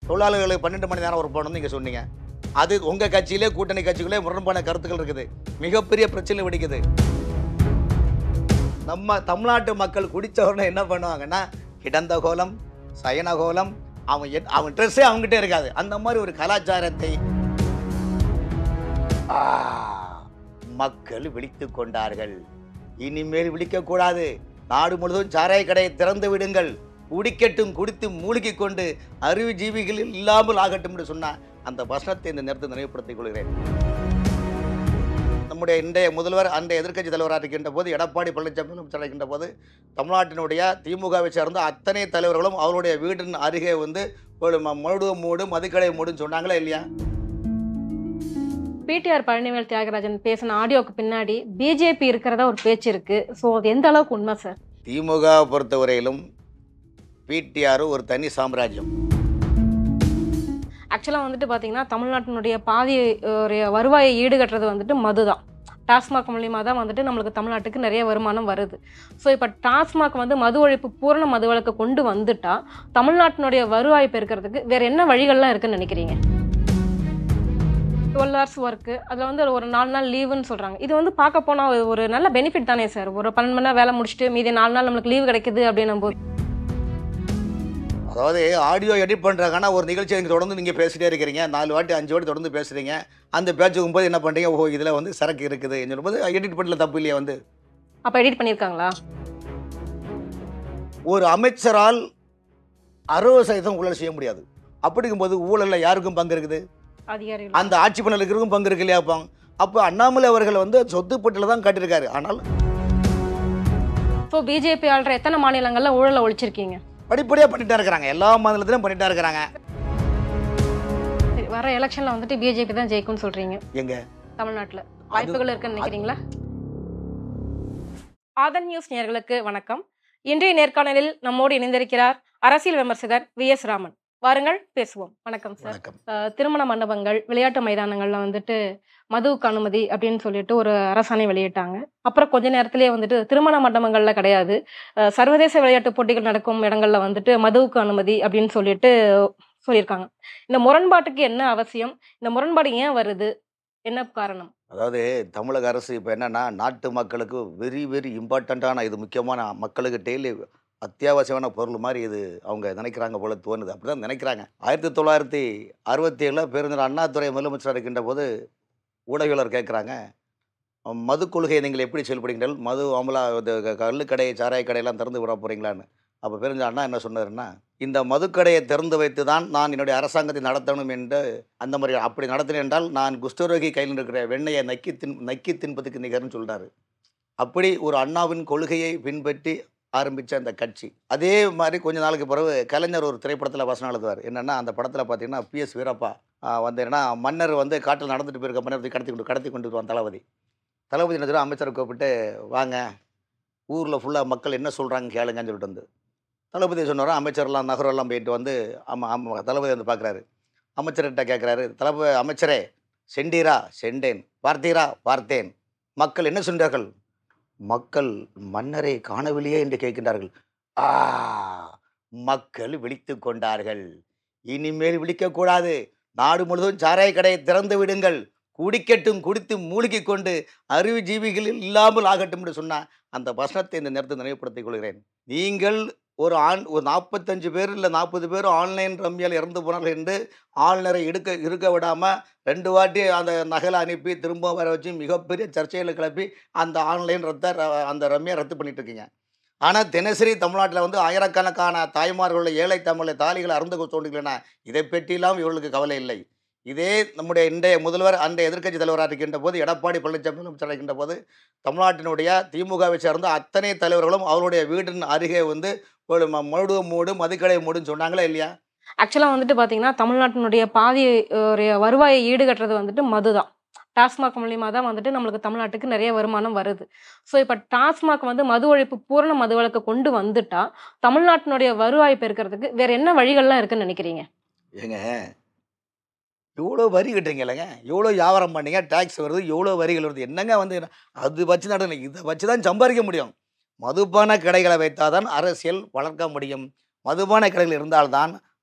தொழிலாளர்களுக்கு பன்னெண்டு மணி நேரம் ஒரு போகணும்னு நீங்கள் சொன்னீங்க அது உங்கள் கட்சியிலே கூட்டணி கட்சிகளே முரண்பான கருத்துக்கள் இருக்குது மிகப்பெரிய பிரச்சனை வெடிக்குது நம்ம தமிழ்நாட்டு மக்கள் குடிச்ச உடனே என்ன பண்ணுவாங்கன்னா கிடந்த கோலம் சயன கோலம் அவன் என்- அவன் ட்ரெஸ்ஸே அவங்ககிட்ட இருக்காது அந்த மாதிரி ஒரு கலாச்சாரத்தை ஆ, மக்கள் விழித்து கொண்டார்கள் இனிமேல் விழிக்கக்கூடாது நாடு முழுவதும் சாராய கடையை திறந்து விடுங்கள் குடிக்கட்டும் குடித்து மூழ்கிக் கொண்டு அறிவு ஜீவிகள் இல்லாமல் ஆகட்டும் என்று சொன்ன அந்த வசனத்தை இந்த நேரத்தில் நினைவுபடுத்திக் கொள்கிறேன் நம்முடைய இன்றைய முதல்வர் அன்றைய எதிர்க்கட்சி தலைவராக இருக்கின்ற போது எடப்பாடி பழனிசாமி முதலமைச்சராக இருக்கின்ற போது தமிழ்நாட்டினுடைய திமுகவை சேர்ந்த அத்தனை தலைவர்களும் அவருடைய வீட்டின் அருகே வந்து ஒரு ம- மடு மூடு மதுக்கடை மூடுன்னு சொன்னாங்களா இல்லையா பிடிஆர் பழனிவேல் தியாகராஜன் பேசின ஆடியோக்கு பின்னாடி பிஜேபி இருக்கிறதா ஒரு பேச்சு இருக்கு ஸோ அது எந்த அளவுக்கு உண்மை சார் திமுக பொறுத்தவரையிலும் பிடிஆர் ஒரு தனி சாம்ராஜ்யம் ஆக்சுவலாக வந்துட்டு பார்த்தீங்கன்னா தமிழ்நாட்டினுடைய பாதி ஒரு வருவாயை ஈடுகட்டுறது வந்துட்டு மது தான் டாஸ்மாக் மூலியமாக தான் வந்துட்டு நம்மளுக்கு தமிழ்நாட்டுக்கு நிறைய வருமானம் வருது ஸோ இப்போ டாஸ்மாக் வந்து மது ஒழிப்பு பூரண மது விலக்கு கொண்டு வந்துட்டா தமிழ்நாட்டினுடைய வருவாய் பெருக்கிறதுக்கு வேற என்ன வழிகள்லாம் இருக்குன்னு நினைக்கிறீங்க டுவெல் ஹவர்ஸ் ஒர்க்கு அதில் வந்து ஒரு நாலு நாள் லீவுன்னு சொல்கிறாங்க இது வந்து பார்க்க போனால் ஒரு நல்ல பெனிஃபிட் தானே சார் ஒரு பன்னெண்டு மணி நேரம் வேலை முடிச்சுட்டு மீதி நாலு நாள் நம்மளுக்கு லீவு கிடைக்குது அப்படின்னும் போது அதாவது ஆடியோ எடிட் பண்ணுறாங்கன்னா ஒரு நிகழ்ச்சியை நீங்கள் தொடர்ந்து நீங்கள் பேசிட்டே இருக்கிறீங்க நாலு வாட்டி அஞ்சு வாட்டி தொடர்ந்து பேசுகிறீங்க அந்த பேச்சுக்கும் போது என்ன பண்ணுறீங்க ஓ இதில் வந்து சரக்கு இருக்குது சொல்லும்போது எடிட் பண்ணல தப்பு இல்லையா வந்து அப்போ எடிட் பண்ணியிருக்காங்களா ஒரு அமைச்சரால் அறுபது சதவீதம் ஊழல் செய்ய முடியாது அப்படிங்கும்போது ஊழலில் யாருக்கும் பங்கு இருக்குது அதிகாரிகள் அந்த ஆட்சி பண்ணல இருக்கிறவங்க பங்கு இருக்கு இல்லையா பாங்க அப்போ அண்ணாமலை அவர்கள் வந்து சொத்து பட்டியல தான் காட்டியிருக்காரு ஆனால் ஸோ பிஜேபி ஆள்ற எத்தனை மாநிலங்கள்ல ஊழலை ஒழிச்சிருக்கீங்க படிப்படியாக பண்ணிட்டா இருக்கிறாங்க எல்லா மாநிலத்திலும் பண்ணிட்டா இருக்கிறாங்க சரி வர எலெக்ஷன்ல வந்துட்டு பிஜேபி தான் ஜெயிக்கும்னு சொல்றீங்க எங்க தமிழ்நாட்டுல வாய்ப்புகள் இருக்குன்னு நினைக்கிறீங்களா ஆதன் நியூஸ் நேயர்களுக்கு வணக்கம் இன்றைய நேர்காணலில் நம்மோடு இணைந்திருக்கிறார் அரசியல் விமர்சகர் வி எஸ் ராமன் வாருங்கள் பேசுவோம் வணக்கம் சார் வணக்கம் அஹ், திருமண மண்டபங்கள் விளையாட்டு மைதானங்கள்ல வந்துட்டு மதுவுக்கு அனுமதி அப்படின்னு சொல்லிட்டு ஒரு அரசாணை வெளியிட்டாங்க அப்புறம் கொஞ்ச நேரத்திலேயே வந்துட்டு திருமண மண்டபங்கள்ல கிடையாது அஹ், சர்வதேச விளையாட்டு போட்டிகள் நடக்கும் இடங்கள்ல வந்துட்டு மதுவுக்கு அனுமதி அப்படின்னு சொல்லிட்டு சொல்லியிருக்காங்க இந்த முரண்பாட்டுக்கு என்ன அவசியம் இந்த முரண்பாடு ஏன் வருது என்ன காரணம் அதாவது தமிழக அரசு இப்போ என்னன்னா நாட்டு மக்களுக்கு வெரி வெரி இம்பார்ட்டண்ட்டான இது முக்கியமான மக்களுக்கு டெய்லி அத்தியாவசியமான பொருள் மாதிரி இது அவங்க நினைக்கிறாங்க போல தோணுது அப்படி தான் நினைக்கிறாங்க ஆயிரத்தி தொள்ளாயிரத்தி அறுபத்தி ஏழில் பேருந்தர் அண்ணாதுரை முதலமைச்சராக இருக்கின்ற போது ஊடகவியலர் கேட்குறாங்க மது கொள்கையை நீங்கள் எப்படி செயல்படுகிறீர்கள் மது அமலா இது க- கள்ளுக்கடை சாராய கடையெல்லாம் திறந்து விட போகிறீங்களான்னு அப்போ பேருந்தர் அண்ணா என்ன சொன்னாருன்னா இந்த மதுக்கடையை திறந்து வைத்து தான் நான் என்னுடைய அரசாங்கத்தை நடத்தணும் என்று அந்த மாதிரி அப்படி நடத்தினேன் என்றால் நான் குஷ்டரோகி கையில் இருக்கிற வெண்ணெயை நக்கி தின் நக்கி தின்பதுக்கு நிகர்னு சொல்றாரு அப்படி ஒரு அண்ணாவின் கொள்கையை பின்பற்றி ஆரம்பித்த அந்த கட்சி அதே மாதிரி கொஞ்ச நாளுக்கு பிறகு கலைஞர் ஒரு திரைப்படத்தில் வசனம் எழுதுவார் என்னென்னா அந்த படத்தில் பார்த்தீங்கன்னா பிஎஸ் வீரப்பா ஆஹ், வந்து என்னன்னா மன்னர் வந்து காட்டில் நடந்துட்டு போயிருக்க மன்னர் கடத்தி கொண்டு கடத்தி கொண்டு வருவான் தளபதி தளபதி என்ன சொல்லுவார், அமைச்சரை கூப்பிட்டு வாங்க ஊரில் ஃபுல்லாக மக்கள் என்ன சொல்கிறாங்க கேளுங்கன்னு சொல்லிட்டு வந்து தளபதி சொன்னாரோ அமைச்சர்லாம் நகரெல்லாம் போயிட்டு வந்து ஆமாம் ஆமாம் தளபதி வந்து பார்க்குறாரு அமைச்சர்கிட்ட கேட்குறாரு தளபதி அமைச்சரே செண்டீரா செண்டேன் பார்த்தீரா பார்த்தேன் மக்கள் என்ன சொன்னார்கள் மக்கள் மன்னரை காணவில்லையே என்று கேட்கின்றார்கள் ஆ மக்கள் விழித்து கொண்டார்கள் இனிமேல் விழிக்கக்கூடாது நாடு முழுவதும் சாராய கடையை திறந்து விடுங்கள் குடிக்கட்டும் குடித்து மூழ்கிக் கொண்டு அறிவு ஜீவிகள் இல்லாமல் ஆகட்டும் என்று சொன்ன அந்த வசனத்தை இந்த நேரத்தில் நினைவுபடுத்திக் கொள்கிறேன் நீங்கள் ஒரு ஆண் ஒரு நாற்பத்தஞ்சு பேர் இல்லை நாற்பது பேர் ஆன்லைன் ரம்மியால் இறந்து போனார்கள் என்று ஆளுநரை எடுக்க இருக்க விடாமல் ரெண்டு வாட்டி அந்த நகலை அனுப்பி திரும்ப வர வச்சு மிகப்பெரிய சர்ச்சைகளை கிளப்பி அந்த ஆன்லைன் ரத்த ர- அந்த ரம்மியை ரத்து பண்ணிட்டு இருக்கீங்க ஆனால் தினசரி தமிழ்நாட்டில் வந்து ஆயிரக்கணக்கான தாய்மார்களுடைய ஏழை தமிழை தாலிகளை அருந்து தோன்றுகிறன இதை பற்றியெல்லாம் இவர்களுக்கு கவலை இல்லை இதே நம்முடைய இன்றைய முதல்வர் அன்றைய எதிர்க்கட்சி தலைவராக இருக்கின்ற போது எடப்பாடி பழனிசாமி முதலமைச்சராக இருக்கின்ற போது தமிழ்நாட்டினுடைய திமுகவை சேர்ந்த அத்தனை தலைவர்களும் அவருடைய வீட்டின் அருகே வந்து ஒரு ம- மடு மூடு மதுக்கடை மூடுன்னு சொன்னாங்களா இல்லையா ஆக்சுவலாக வந்துட்டு பார்த்தீங்கன்னா தமிழ்நாட்டினுடைய பாதி ஒரு வருவாயை ஈடுகட்டுறது வந்துட்டு மது தான் டாஸ்மாக் மூலியமாக தான் வந்துட்டு நம்மளுக்கு தமிழ்நாட்டுக்கு நிறைய வருமானம் வருது ஸோ இப்போ டாஸ்மாக் வந்து மது ஒழிப்பு பூரண மது விலக்கு கொண்டு வந்துட்டா தமிழ்நாட்டினுடைய வருவாய் பெருக்கிறதுக்கு வேற என்ன வழிகள்லாம் இருக்குன்னு நினைக்கிறீங்க ஏங்க இவ்வளோ வரி கட்டுறீங்க இல்லைங்க இவ்வளோ வியாபாரம் பண்ணீங்க டேக்ஸ் வருது இவ்வளோ வரிகள் வருது என்னங்க வந்து அது வச்சு நடன இதை வச்சு தான் சம்பாதிக்க முடியும் மதுபான கடைகளை வைத்தாதான் அரசியல் வளர்க்க முடியும் மதுபான கடைகள் இருந்தால்தான்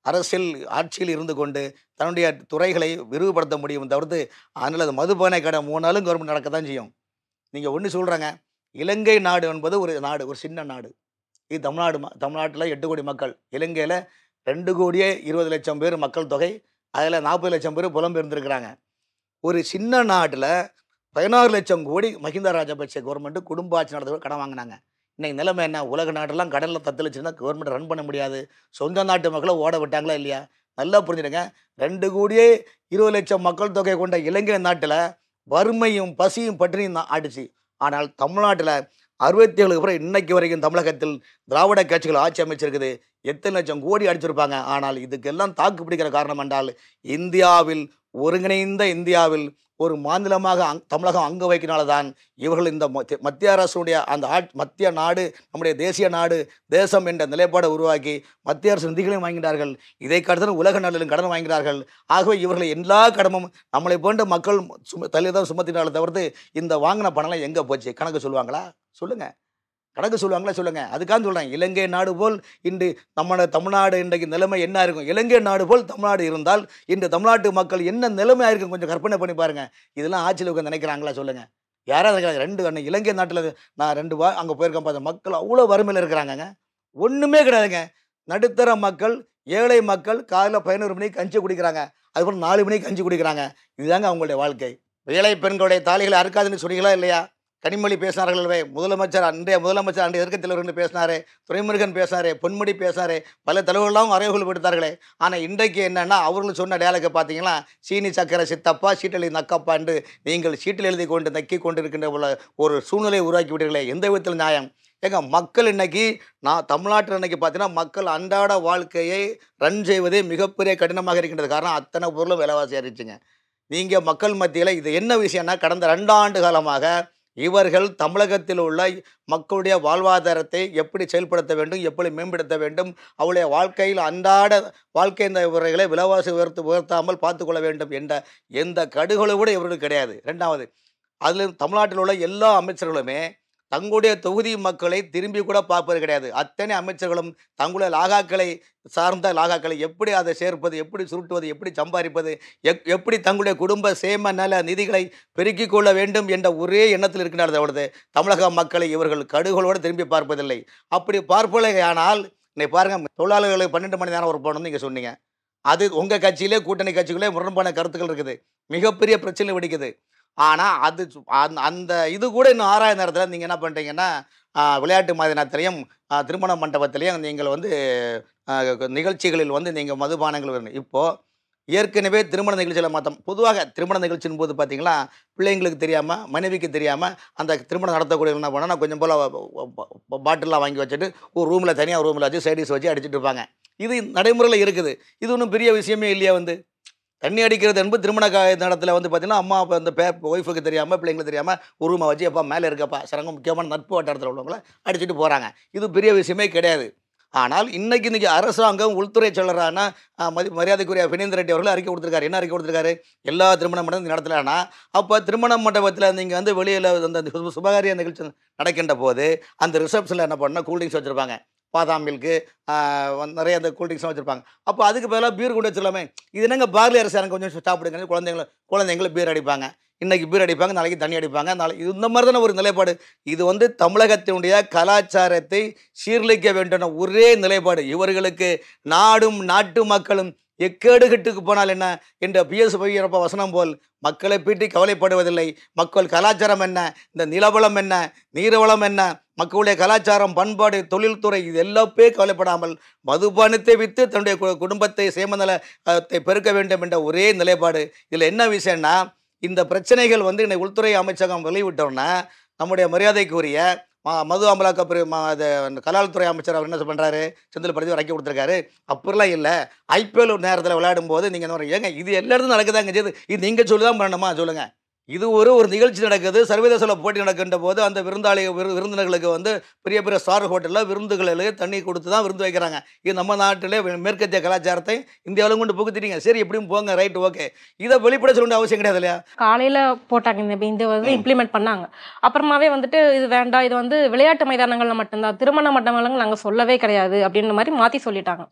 அரசியல் ஆட்சியில் இருந்து கொண்டு தன்னுடைய துறைகளை விரிவுபடுத்த முடியும் தவிர்த்து அதனால் அது மதுபானை கடை மூணு நாளும் கவர்மெண்ட் நடக்க தான் செய்யும் நீங்கள் ஒன்று சொல்கிறாங்க இலங்கை நாடு என்பது ஒரு நாடு ஒரு சின்ன நாடு இது தமிழ்நாடு ம- தமிழ்நாட்டில் எட்டு கோடி மக்கள் இலங்கையில் ரெண்டு கோடியே இருபது லட்சம் பேர் மக்கள் தொகை அதில் நாற்பது லட்சம் பேர் புலம்பெயர்ந்திருக்கிறாங்க ஒரு சின்ன நாட்டில் பதினாறு லட்சம் கோடி மஹிந்த ராஜபக்சே கவர்மெண்ட்டு குடும்ப ஆட்சி நடத்த கடன் வாங்கினாங்க இன்னைக்கு நிலைமை என்ன உலக நாட்டெல்லாம் கடலில் தத்தளிச்சுன்னா கவர்மெண்ட் ரன் பண்ண முடியாது சொந்த நாட்டு மக்களை ஓட விட்டாங்களா இல்லையா நல்லா புரிஞ்சுடுங்க ரெண்டு கோடியே இருபது லட்சம் மக்கள் தொகை கொண்ட இலங்கை நாட்டில் வறுமையும் பசியும் பட்டினியும் தான் ஆடிச்சு ஆனால் தமிழ்நாட்டில் அறுபத்தி ஏழுக்கு அப்புறம் இன்னைக்கு வரைக்கும் தமிழகத்தில் திராவிட கட்சிகள் ஆட்சி அமைச்சிருக்குது எத்தனை லட்சம் கோடி அடிச்சிருப்பாங்க ஆனால் இதுக்கெல்லாம் தாக்கு பிடிக்கிற காரணம் என்றால் இந்தியாவில் ஒருங்கிணைந்த இந்தியாவில் ஒரு மாநிலமாக அங் தமிழகம் அங்க வைக்கிறனால தான் இவர்கள் இந்த மத்திய- மத்திய அரசுடைய அந்த ஆட் மத்திய நாடு நம்முடைய தேசிய நாடு தேசம் என்ற நிலைப்பாடை உருவாக்கி மத்திய அரசு நிதிகளையும் வாங்கினார்கள் இதை கடந்த உலக நாடுகளும் கடன் வாங்கினார்கள் ஆகவே இவர்களை எல்லா கடமும் நம்மளை போன்ற மக்கள் சும தள்ளி தான் சுமத்தினாலே தவிர்த்து இந்த வாங்கின பணம்லாம் எங்கே போச்சு கணக்கு சொல்லுவாங்களா சொல்லுங்க கணக்கு சொல்லுவாங்களா சொல்லுங்க அதுக்காக சொல்கிறேன் இலங்கை நாடு போல் இன்று நம்ம தமிழ்நாடு இன்றைக்கு நிலைமை என்ன இருக்கும் இலங்கை நாடு போல் தமிழ்நாடு இருந்தால் இன்று தமிழ்நாட்டு மக்கள் என்ன நிலைமை ஆயிருக்கும் கொஞ்சம் கற்பனை பண்ணி பாருங்க இதெல்லாம் ஆட்சியில் உட்காந்து நினைக்கிறாங்களா சொல்லுங்க யாராவது நினைக்கிறாங்க ரெண்டு அன்னை இலங்கை நாட்டில் நான் ரெண்டு வா அங்கே போயிருக்கேன் பார்த்த மக்கள் அவ்வளோ வறுமையில் இருக்கிறாங்கங்க ஒன்றுமே கிடையாதுங்க நடுத்தர மக்கள் ஏழை மக்கள் காலையில் பதினோரு மணிக்கு கஞ்சி குடிக்கிறாங்க அதுக்கப்புறம் நாலு மணிக்கு கஞ்சி குடிக்கிறாங்க இதுதாங்க அவங்களுடைய வாழ்க்கை ஏழை பெண்களுடைய தாலிகளை அறுக்காதுன்னு சொன்னீங்களா இல்லையா கனிமொழி பேசினார்களே முதலமைச்சர் அன்றைய முதலமைச்சர் அன்றைய எதிர்க்கட்சித் தலைவர் என்று பேசினாரு துரைமுருகன் பேசினாரு பொன்முடி பேசினாரு பல தலைவர்கள்லாம் அறைவுகள் விடுத்தார்களே ஆனால் இன்றைக்கு என்னன்னா அவர்கள் சொன்ன டேலக்கை பார்த்தீங்கன்னா சீனி சக்கரை சித்தப்பா சீட்டில் நக்கப்பா என்று நீங்கள் சீட்டில் எழுதி கொண்டு நக்கி கொண்டு இருக்கின்ற உள்ள ஒரு சூழ்நிலையை உருவாக்கி விட்டீர்களே எந்த விதத்தில் நியாயம் ஏங்க மக்கள் இன்னைக்கு நான் தமிழ்நாட்டில் இன்னைக்கு பார்த்தீங்கன்னா மக்கள் அன்றாட வாழ்க்கையை ரன் செய்வதே மிகப்பெரிய கடினமாக இருக்கின்றது காரணம் அத்தனை பொருளும் விலைவாசி அறிவிச்சுங்க நீங்கள் மக்கள் மத்தியில் இது என்ன விஷயம்னா கடந்த ரெண்டு ஆண்டு காலமாக இவர்கள் தமிழகத்தில் உள்ள மக்களுடைய வாழ்வாதாரத்தை எப்படி செயல்படுத்த வேண்டும் எப்படி மேம்படுத்த வேண்டும் அவளுடைய வாழ்க்கையில் அன்றாட வாழ்க்கை இந்த முறைகளை விலைவாசி உயர்த்து உயர்த்தாமல் பார்த்துக்கொள்ள வேண்டும் என்ற எந்த கடுகளும் கூட இவர்களுக்கு கிடையாது ரெண்டாவது அதில் தமிழ்நாட்டில் உள்ள எல்லா அமைச்சர்களுமே தங்களுடைய தொகுதி மக்களை திரும்பி கூட பார்ப்பது கிடையாது அத்தனை அமைச்சர்களும் தங்களுடைய லாகாக்களை சார்ந்த லாகாக்களை எப்படி அதை சேர்ப்பது எப்படி சுருட்டுவது எப்படி சம்பாதிப்பது எப் எப்படி தங்களுடைய குடும்ப சேம நல நிதிகளை பெருக்கிக் கொள்ள வேண்டும் என்ற ஒரே எண்ணத்தில் இருக்கின்றார்கள் தவிர்த்து தமிழக மக்களை இவர்கள் கடுகளோடு திரும்பி பார்ப்பதில்லை அப்படி பார்ப்பலை ஆனால் இன்னைக்கு பாருங்க தொழிலாளர்களுக்கு பன்னெண்டு மணி நேரம் ஒரு போகணும்னு நீங்கள் சொன்னீங்க அது உங்கள் கட்சியிலே கூட்டணி கட்சிகளே முரண்பான கருத்துக்கள் இருக்குது மிகப்பெரிய பிரச்சனை வெடிக்குது ஆனால் அது சு- அந்த- அந்த இது கூட இன்னும் ஆறாயிரம் நேரத்தில் நீங்கள் என்ன பண்ணுறீங்கன்னா ஆஹ், விளையாட்டு மைதானத்திலையும் ஆஹ், திருமண மண்டபத்திலையும் நீங்கள் வந்து ஆஹ், நிகழ்ச்சிகளில் வந்து நீங்கள் மதுபானங்கள் வரணும் இப்போது ஏற்கனவே திருமண நிகழ்ச்சியில் மாற்றம் பொதுவாக திருமண நிகழ்ச்சியின் போது பார்த்தீங்களா பிள்ளைங்களுக்கு தெரியாமல் மனைவிக்கு தெரியாமல் அந்த திருமணம் நடத்தக்கூடிய என்ன பண்ணால் கொஞ்சம் போல் பாட்டிலாம் வாங்கி வச்சுட்டு ஒரு ரூமில் தனியாக ரூமில் வச்சு சைடிஸ் வச்சு அடிச்சிட்டு இருப்பாங்க இது நடைமுறையில் இருக்குது இது ஒன்றும் பெரிய விஷயமே இல்லையா வந்து தண்ணி அடிக்கிறது என்பது திருமண கா இடத்துல வந்து பார்த்தீங்கன்னா அம்மா அப்பா அந்த பே ஒய்ஃபுக்கு தெரியாமல் பிள்ளைங்களுக்கு தெரியாமல் ஒரு ரூமை வச்சு அப்பா மேலே இருக்கப்பா சரங்கம் முக்கியமான நட்பு வட்டாரத்தில் உள்ளவங்கள அடிச்சுட்டு போகிறாங்க இது பெரிய விஷயமே கிடையாது ஆனால் இன்னைக்கு இன்னைக்கு அரசாங்கம் உள்துறை செயலரான ஆ, மதி மரியாதைக்குரிய வினேந்திர ரெட்டி அவர்கள் அறிக்கை கொடுத்துருக்காரு என்ன அறிக்கை கொடுத்துருக்காரு எல்லா திருமண மண்டபம் நடத்தலைன்னா அப்போ திருமண மண்டபத்தில் நீங்கள் வந்து வெளியில் அந்த சு- சுபகாரிய நிகழ்ச்சி நடக்கின்ற போது அந்த ரிசப்ஷனில் என்ன பண்ணால் கூல்ட்ரிங்க்ஸ் வச்சுருப்பாங்க பாதாம் மில்க்கு நிறைய அந்த கூல்ட்ரிங்க்ஸ்லாம் வச்சுருப்பாங்க அப்போ அதுக்கு பதிலாக பீர் கொண்டு வச்சிடலாமே இது என்னங்க பார்லி அரசாங்கம் கொஞ்சம் சாப்பிடுங்க குழந்தைங்கள குழந்தைங்கள பீர் அடிப்பாங்க இன்னைக்கு பீர் அடிப்பாங்க நாளைக்கு தண்ணி அடிப்பாங்க நாளைக்கு இது இந்த மாதிரி தானே ஒரு நிலைப்பாடு இது வந்து தமிழகத்தினுடைய கலாச்சாரத்தை சீர்லிக்க வேண்டும் ஒரே நிலைப்பாடு இவர்களுக்கு நாடும் நாட்டு மக்களும் எக்கேடு கெட்டுக்கு போனால் என்ன என்ற பிஎஸ் பையரப்ப வசனம் போல் மக்களை பற்றி கவலைப்படுவதில்லை மக்கள் கலாச்சாரம் என்ன இந்த நிலவளம் என்ன நீர்வளம் என்ன மக்களுடைய கலாச்சாரம் பண்பாடு தொழில்துறை இது எல்லாப்பே கவலைப்படாமல் மதுபானத்தை விற்று தன்னுடைய கு- குடும்பத்தை சேமநலத்தை பெருக்க வேண்டும் என்ற ஒரே நிலைப்பாடு இதில் என்ன விஷயம்னா இந்த பிரச்சனைகள் வந்து இன்னைக்கு உள்துறை அமைச்சகம் வெளியிட்டோன்னா நம்முடைய மரியாதைக்குரிய ம- மது அமலாக்க பிரி ம- அது அந்த கலால்துறை அமைச்சர் அவர் என்ன பண்ணுறாரு செந்தில் பிரதி வரைக்கும் கொடுத்துருக்காரு அப்படிலாம் இல்லை ஐபிஎல் நேரத்தில் விளையாடும் போது நீங்கள் இந்த மாதிரி ஏங்க இது எல்லா இடத்துலையும் நடக்குதாங்க செய்து இது நீங்கள் சொல்லி தான் பண்ணணுமா சொல்லுங்கள் இது ஒரு ஒரு நிகழ்ச்சி நடக்குது சர்வதேச போட்டி நடக்கின்ற போது அந்த விருந்தாளி விரு விருந்தினர்களுக்கு வந்து பெரிய பெரிய ஸ்டார் ஹோட்டலில் விருந்துகளில் தண்ணி கொடுத்து தான் விருந்து வைக்கிறாங்க இது நம்ம நாட்டிலே வே- மேற்கத்திய கலாச்சாரத்தை இந்தியாவிலும் கொண்டு புகுத்திட்டீங்க சரி எப்படியும் போங்க ரைட் ஓகே இதை வெளிப்பட சொல்ல வேண்டிய அவசியம் கிடையாது இல்லையா காலையில போட்டாங்க இந்த இந்த வந்து இம்ப்ளிமெண்ட் பண்ணாங்க அப்புறமாவே வந்துட்டு இது வேண்டாம் இது வந்து விளையாட்டு மைதானங்கள்ல மட்டும்தான் திருமண மண்டபங்கள் நாங்க சொல்லவே கிடையாது அப்படின்ற மாதிரி மாத்தி சொல்லிட்டாங்க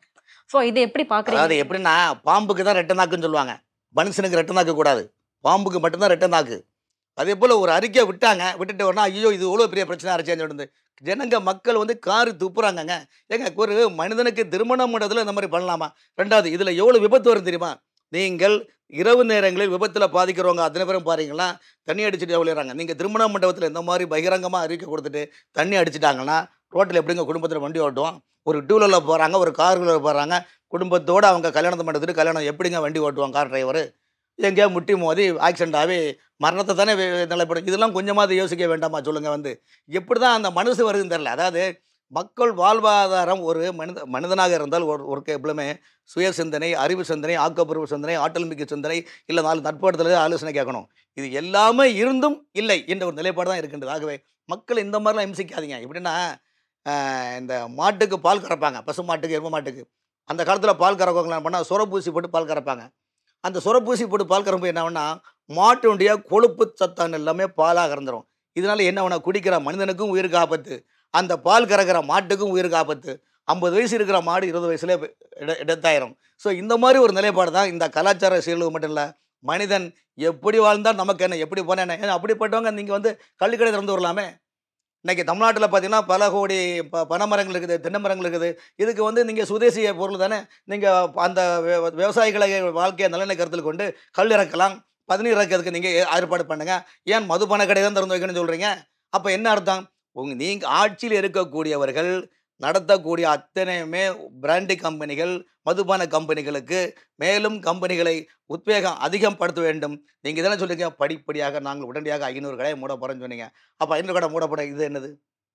சோ இது எப்படி அதாவது பாக்குறீங்க எப்படின்னா பாம்புக்கு தான் ரெட்டை நாக்குன்னு சொல்லுவாங்க மனுஷனுக்கு ரெட்டை நாக்கு கூடாது பாம்புக்கு மட்டும்தான் ரெட்டை நாக்கு அதே போல் ஒரு அறிக்கை விட்டாங்க விட்டுட்டு உடனே ஐயோ இது இவ்வளோ பெரிய பிரச்சனை ஆச்சுன்னு சொல்லிட்டு ஜனங்க மக்கள் வந்து காரி துப்புறாங்கங்க ஏங்க ஒரு மனிதனுக்கு திருமணம் பண்ணுறதுல இந்த மாதிரி பண்ணலாமா ரெண்டாவது இதில் எவ்வளோ விபத்து வரும் தெரியுமா நீங்கள் இரவு நேரங்களில் விபத்தில் பாதிக்கிறவங்க அத்தனை பேரும் பாருங்களா தண்ணி அடிச்சுட்டு விளையாடுறாங்க நீங்கள் திருமண மண்டபத்தில் இந்த மாதிரி பகிரங்கமாக அறிக்கை கொடுத்துட்டு தண்ணி அடிச்சிட்டாங்கன்னா ரோட்டில் எப்படிங்க குடும்பத்தில் வண்டி ஓட்டுவோம் ஒரு டூ வீலரில் போகிறாங்க ஒரு கார் வீலர் போகிறாங்க குடும்பத்தோடு அவங்க கல்யாணத்தை பண்ணுறதுக்கு கல்யாணம் எப்படிங்க வண்டி ஓட்டுவாங்க கார் டிரைவர் எங்கேயா முட்டி மோதி ஆக்சிடென்ட் ஆகி மரணத்தை தானே வே- நிலைப்படும் இதெல்லாம் கொஞ்சமாவது யோசிக்க வேண்டாமா சொல்லுங்கள் வந்து எப்படி தான் அந்த மனசு வருதுன்னு தெரில அதாவது மக்கள் வாழ்வாதாரம் ஒரு மனித மனிதனாக இருந்தால் ஒரு ஒரு எப்பவுமே சுய சிந்தனை அறிவு சிந்தனை ஆக்கப்பூர்வ சிந்தனை ஆற்றல் மிக்க சிந்தனை இல்லை நாலு நட்படுத்தல ஆலோசனை கேட்கணும் இது எல்லாமே இருந்தும் இல்லை என்ற ஒரு நிலைப்பாடு தான் இருக்கின்றது ஆகவே மக்கள் இந்த மாதிரிலாம் இம்சிக்காதீங்க எப்படின்னா ஆஹ், இந்த மாட்டுக்கு பால் கறப்பாங்க பசு மாட்டுக்கு எரும மாட்டுக்கு அந்த காலத்தில் பால் கறக்கவங்களாம் பண்ணால் சுரப்பூசி போட்டு பால் கறப்பாங்க அந்த சுரப்பூசி போட்டு பால் கறப்பு என்ன ஆகும்னா மாட்டுடைய கொழுப்பு சத்தான எல்லாமே பாலாக கறந்துடும் இதனால என்ன ஆகும்னா குடிக்கிற மனிதனுக்கும் உயிருக்கு ஆபத்து அந்த பால் கறக்கிற மாட்டுக்கும் உயிருக்கு ஆபத்து ஐம்பது வயசு இருக்கிற மாடு இருபது வயசுல இடத்தாயிரும் ஸோ இந்த மாதிரி ஒரு நிலைப்பாடு தான் இந்த கலாச்சார சீரழிவு மட்டும் இல்லை மனிதன் எப்படி வாழ்ந்தால் நமக்கு என்ன எப்படி போனா என்ன ஏன்னா அப்படிப்பட்டவங்க நீங்கள் வந்து கள்ளுக்கடை திறந்து வரலாமே இன்னைக்கு தமிழ்நாட்டில் பார்த்தீங்கன்னா பல கோடி ப பனைமரங்கள் இருக்குது தென்னை மரங்கள் இருக்குது இதுக்கு வந்து நீங்கள் சுதேசிய பொருள் தானே நீங்கள் அந்த விவ- விவசாயிகளை வாழ்க்கையை நலனை கருத்தில் கொண்டு கல் இறக்கலாம் பதநீர் இறக்கிறதுக்கு நீங்கள் ஏற்பாடு பண்ணுங்க ஏன் மதுபான கடை தான் திறந்து வைக்கணும்னு சொல்கிறீங்க அப்போ என்ன அர்த்தம் உங்க நீங்கள் ஆட்சியில் இருக்கக்கூடியவர்கள் நடத்தக்கூடிய அத்தனையுமே பிராண்டி கம்பெனிகள் மதுபான கம்பெனிகளுக்கு மேலும் கம்பெனிகளை உத்வேகம் அதிகம் படுத்த வேண்டும் நீங்கள் இதெல்லாம் சொல்றீங்க படிப்படியாக நாங்கள் உடனடியாக ஐநூறு கடையை மூட போகிறோன்னு சொன்னீங்க அப்போ ஐநூறு கடை மூடப்பட இது என்னது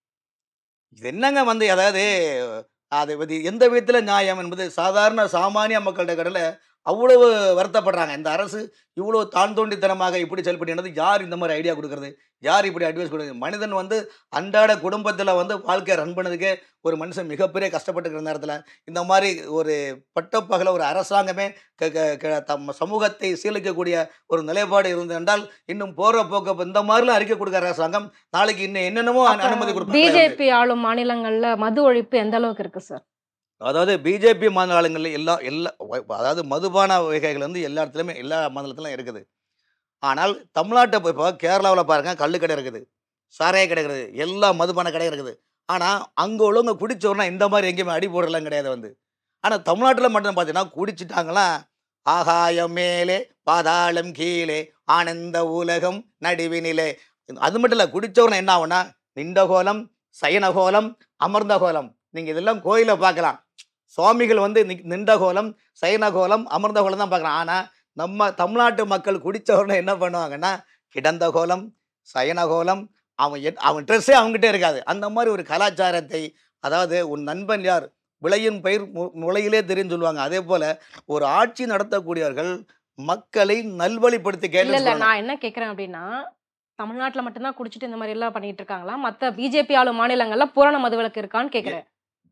இது என்னங்க வந்து அதாவது அது வந்து எந்த விதத்தில் நியாயம் என்பது சாதாரண சாமானிய மக்கள்கிட்ட கடையில் அவ்வளவு வருத்தப்படுறாங்க இந்த அரசு இவ்வளோ தான் தோண்டித்தனமாக இப்படி செயல்படுகிறது யார் இந்த மாதிரி ஐடியா கொடுக்கறது யார் இப்படி அட்வைஸ் கொடுக்குறது மனிதன் வந்து அன்றாட குடும்பத்தில் வந்து வாழ்க்கையை ரன் பண்ணதுக்கே ஒரு மனுஷன் மிகப்பெரிய கஷ்டப்பட்டுக்கிற நேரத்தில் இந்த மாதிரி ஒரு பட்டப்பகல ஒரு அரசாங்கமே க க- க- தம் சமூகத்தை சீலிக்கக்கூடிய ஒரு நிலைப்பாடு இருந்தது என்றால் இன்னும் போகிற போக்க இந்த மாதிரிலாம் அறிக்கை கொடுக்குற அரசாங்கம் நாளைக்கு இன்னும் என்னென்னமோ அனு- அனுமதி கொடுப்பாங்க பிஜேபி ஆளும் மாநிலங்கள்ல மது ஒழிப்பு எந்த அளவுக்கு இருக்கு சார் அதாவது பிஜேபி மாநிலங்களில் எல்லா எல்லா வ- அதாவது மதுபான வகைகள் வந்து எல்லா இடத்துலையுமே எல்லா மாநிலத்திலும் இருக்குது ஆனால் தமிழ்நாட்டை போய் இப்போ கேரளாவில் பாருங்கள் கள்ளு கடை இருக்குது சாராய கடை இருக்குது எல்லா மதுபான கடை இருக்குது ஆனால் அங்கே உள்ளவங்க குடிச்சோன்னா இந்த மாதிரி எங்கேயுமே அடி போடுறலாம் கிடையாது வந்து ஆனால் தமிழ்நாட்டில் மட்டும் பார்த்தீங்கன்னா குடிச்சிட்டாங்களாம் ஆகாயம் மேலே பாதாளம் கீழே ஆனந்த உலகம் நடுவினிலே அது மட்டும் இல்லை குடிச்சவன என்ன ஆகும்னா நின்ற கோலம் சயன கோலம் அமர்ந்த கோலம் நீங்கள் இதெல்லாம் கோயிலை பார்க்கலாம் சுவாமிகள் வந்து நி- நின்ற கோலம் சயன கோலம் அமர்ந்த கோலம் தான் பார்க்கலாம் ஆனால் நம்ம தமிழ்நாட்டு மக்கள் குடிச்ச உடனே என்ன பண்ணுவாங்கன்னா கிடந்த கோலம் சயன கோலம் அவன் எட்- அவன் ட்ரெஸ்ஸே அவங்ககிட்ட இருக்காது அந்த மாதிரி ஒரு கலாச்சாரத்தை அதாவது உன் நண்பன் யார் விளையின் பயிர் மு- முளையிலே தெரியும் சொல்லுவாங்க அதே போல ஒரு ஆட்சி நடத்தக்கூடியவர்கள் மக்களை நல்வழிப்படுத்தி இல்ல இல்ல கேட்டு நான் என்ன கேக்குறேன் அப்படின்னா தமிழ்நாட்டுல மட்டும்தான் குடிச்சிட்டு இந்த மாதிரி எல்லாம் பண்ணிட்டு இருக்காங்களா மத்த பிஜேபி ஆளும் மாநிலங்கள்ல பூரண மதுவிலக்கு இருக்கான்னு கேக்குறேன்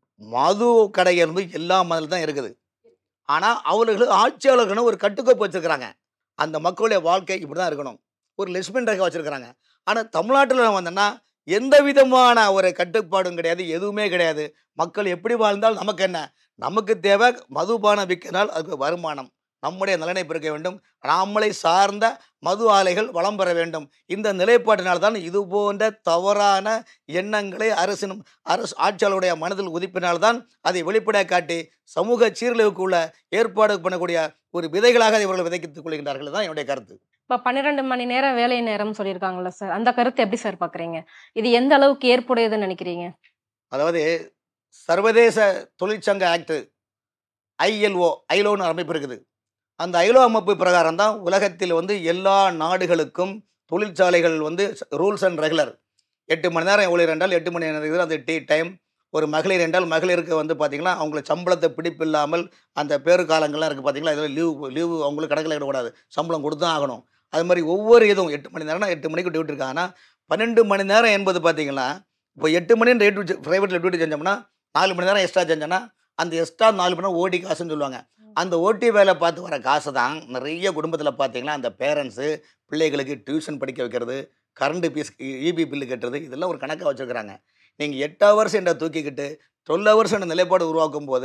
மது கடை இருந்து எல்லா மதிலும் தான் இருக்குது ஆனால் அவர்கள் ஆட்சியாளர்கள்னு ஒரு கட்டுக்கோப்பு வச்சிருக்கிறாங்க அந்த மக்களுடைய வாழ்க்கை இப்படி தான் இருக்கணும் ஒரு லெஸ்பின் ரேகை வச்சிருக்கிறாங்க ஆனால் தமிழ்நாட்டில் வந்தோன்னா எந்த விதமான ஒரு கட்டுப்பாடும் கிடையாது எதுவுமே கிடையாது மக்கள் எப்படி வாழ்ந்தால் நமக்கு என்ன நமக்கு தேவை மதுபானம் விற்கினால் அதுக்கு வருமானம் நம்முடைய நலனை பெருக்க வேண்டும் நாமளை சார்ந்த மது ஆலைகள் வளம் பெற வேண்டும் இந்த நிலைப்பாட்டினால்தான் இது போன்ற தவறான எண்ணங்களை அரசினும் அரசு ஆட்சியாளருடைய மனதில் உதிப்பினால்தான் அதை வெளிப்படையாக காட்டி சமூக சீரழிவுக்குள்ள ஏற்பாடு பண்ணக்கூடிய ஒரு விதைகளாக இவர்கள் விதைத்துக் கொள்கின்றார்கள் தான் என்னுடைய கருத்து இப்ப பன்னிரெண்டு மணி நேரம் வேலை நேரம் சொல்லியிருக்காங்கல்ல சார் அந்த கருத்து எப்படி சார் பாக்குறீங்க இது எந்த அளவுக்கு ஏற்புடையதுன்னு நினைக்கிறீங்க அதாவது சர்வதேச தொழிற்சங்க ஆக்ட் ஐஎல்ஓ ஐலோன்னு அமைப்பு இருக்குது அந்த ஐலோ அமைப்பு பிரகாரம் தான் உலகத்தில் வந்து எல்லா நாடுகளுக்கும் தொழிற்சாலைகள் வந்து ரூல்ஸ் அண்ட் ரெகுலர் எட்டு மணி நேரம் ஊழியர் என்றால் எட்டு மணி நேரம் இருக்குது அந்த டீ டைம் ஒரு மகளிர் என்றால் மகளிருக்கு வந்து பார்த்திங்கன்னா அவங்கள சம்பளத்தை பிடிப்பில்லாமல் அந்த பேரு காலங்கள்லாம் இருக்குது பார்த்தீங்களா இதில் லீவ் லீவு அவங்களுக்கு கணக்கில் இடக்கூடாது சம்பளம் கொடுத்து தான் ஆகணும் அது மாதிரி ஒவ்வொரு இதுவும் எட்டு மணி நேரம்னா எட்டு மணிக்கு டியூட்டி இருக்காங்கன்னா பன்னெண்டு மணி நேரம் என்பது பார்த்தீங்கன்னா இப்போ எட்டு மணி ரேட் ப்ரைவேட்டில் டியூட்டி செஞ்சோம்னா நாலு மணி நேரம் எக்ஸ்ட்ரா செஞ்சோன்னா அந்த எக்ஸ்ட்ரா நாலு மணி நேரம் ஓடி காசுன்னு சொல்லுவாங்க அந்த ஓட்டி வேலை பார்த்து வர காசு தான் நிறைய குடும்பத்தில் பார்த்தீங்கன்னா அந்த பேரண்ட்ஸு பிள்ளைகளுக்கு டியூஷன் படிக்க வைக்கிறது கரண்ட் பீஸ் இபி பில்லு கட்டுறது இதெல்லாம் ஒரு கணக்காக வச்சுருக்கிறாங்க நீங்கள் எட்டு ஹவர்ஸ் என்ற தூக்கிக்கிட்டு டுவெல் ஹவர்ஸ் என்ற நிலைப்பாடு உருவாக்கும் போது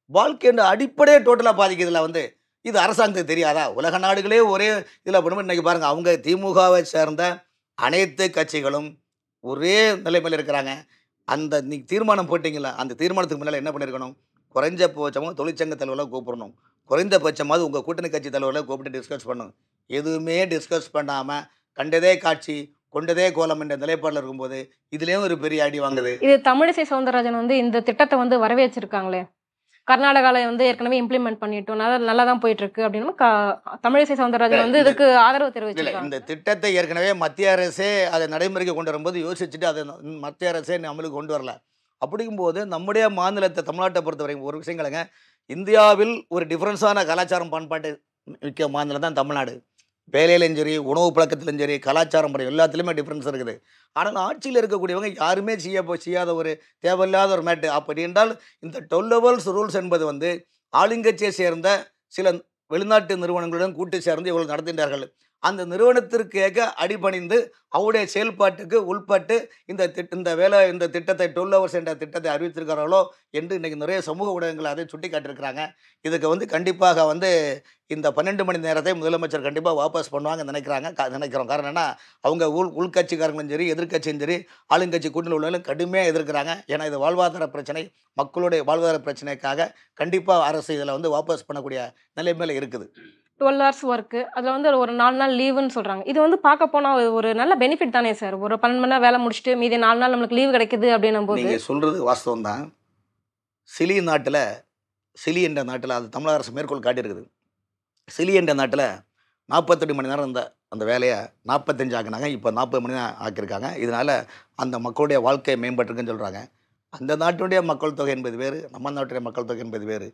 வாழ்க்கைன்ற அடிப்படையே டோட்டலாக பாதிக்குதுல வந்து இது அரசாங்கத்துக்கு தெரியாதா உலக நாடுகளே ஒரே இதில் பண்ணும்போது இன்றைக்கி பாருங்கள் அவங்க திமுகவை சேர்ந்த அனைத்து கட்சிகளும் ஒரே நிலைமையில் இருக்கிறாங்க அந்த நீ தீர்மானம் போட்டிங்களா அந்த தீர்மானத்துக்கு முன்னால் என்ன பண்ணியிருக்கணும் குறைஞ்சபட்சமாக தொழிற்சங்க தலைவரை கூப்பிடணும் குறைந்தபட்சமாவது உங்கள் கூட்டணி கட்சி தலைவரை கூப்பிட்டு டிஸ்கஸ் பண்ணணும் எதுவுமே டிஸ்கஸ் பண்ணாமல் கண்டதே காட்சி கொண்டதே கோலம் என்ற நிலைப்பாடில் இருக்கும்போது இதுலேயும் ஒரு பெரிய அடி வாங்குது இது தமிழிசை சவுந்தரராஜன் வந்து இந்த திட்டத்தை வந்து வரவேற்றிருக்காங்களே கர்நாடகால வந்து ஏற்கனவே இம்ப்ளிமெண்ட் பண்ணிட்டோம் நல்லா நல்லா தான் போயிட்டு இருக்கு அப்படின்னு க- தமிழிசை சவுந்தரராஜன் வந்து இல்ல, இதுக்கு ஆதரவு இல்லை தெரிவிச்சிருக்காங்க இந்த திட்டத்தை ஏற்கனவே மத்திய அரசே அதை நடைமுறைக்கு கொண்டு வரும்போது யோசிச்சுட்டு அதை ந- மத்திய அரசே நம்மளுக்கு கொண்டு வரல அப்படிங்கும்போது நம்முடைய மாநிலத்தை தமிழ்நாட்டை பொறுத்தவரைக்கும் ஒரு விஷயங்களுங்க இந்தியாவில் ஒரு டிஃப்ரென்ஸான கலாச்சாரம் பண்பாட்டு மிக்க மாநிலம் தான் தமிழ்நாடு வேலையிலும் சரி உணவு பழக்கத்திலும் சரி கலாச்சாரம் படம் எல்லாத்துலேயுமே டிஃப்ரென்ஸ் இருக்குது ஆனால் ஆட்சியில் இருக்கக்கூடியவங்க யாருமே செய்ய போ- செய்யாத ஒரு தேவையில்லாத ஒரு மேட்டு அப்படி என்றால் இந்த டுவெல் லெவல்ஸ் ரூல்ஸ் என்பது வந்து ஆளுங்கட்சியை சேர்ந்த சில வெளிநாட்டு நிறுவனங்களுடன் கூட்டு சேர்ந்து இவர்கள் நடத்துகின்றார்கள் அந்த நிறுவனத்திற்கேக அடிபணிந்து அவருடைய செயல்பாட்டுக்கு உள்பட்டு இந்த திட்ட இந்த வேலை இந்த திட்டத்தை டுவெல் ஹவர்ஸ் என்ற திட்டத்தை அறிவித்திருக்கிறார்களோ என்று இன்றைக்கி நிறைய சமூக ஊடகங்கள் அதை சுட்டி காட்டியிருக்கிறாங்க இதுக்கு வந்து கண்டிப்பாக வந்து இந்த பன்னெண்டு மணி நேரத்தை முதலமைச்சர் கண்டிப்பாக வாபஸ் பண்ணுவாங்க நினைக்கிறாங்க கா- நினைக்கிறோம் காரணம் என்ன அவங்க உள் உள்கட்சிக்காரங்களும் சரி எதிர்க்கட்சியும் சரி ஆளுங்கட்சி கூட்டணி உள்ளவர்களும் கடுமையாக எதிர்க்கிறாங்க ஏன்னா இது வாழ்வாதார பிரச்சனை மக்களுடைய வாழ்வாதார பிரச்சனைக்காக கண்டிப்பாக அரசு இதில் வந்து வாபஸ் பண்ணக்கூடிய நிலைமையில் இருக்குது டுவெல் ஹவர்ஸ் ஒர்க்கு அதில் வந்து ஒரு நாலு நாள் லீவுன்னு சொல்கிறாங்க இது வந்து பார்க்க போனால் ஒரு நல்ல பெனிஃபிட் தானே சார் ஒரு பன்னெண்டு மணி நேரம் வேலை முடிச்சுட்டு மீதி நாலு நாள் நம்மளுக்கு லீவு கிடைக்குது அப்படின்னும் போது நீங்கள் சொல்கிறது வாஸ்தவம் தான் சிலி நாட்டில் சிலி என்ற நாட்டில் அது தமிழக அரசு மேற்கோள் காட்டியிருக்குது சிலி என்ற நாட்டில் நாற்பத்தெட்டு மணி நேரம் இந்த அந்த வேலையை நாற்பத்தஞ்சு ஆக்குனாங்க இப்போ நாற்பது மணி நேரம் ஆக்கியிருக்காங்க இதனால் அந்த மக்களுடைய வாழ்க்கை மேம்பட்டிருக்குன்னு சொல்கிறாங்க அந்த நாட்டுடைய மக்கள் தொகை என்பது வேறு நம்ம நாட்டுடைய மக்கள் தொகை என்பது வேறு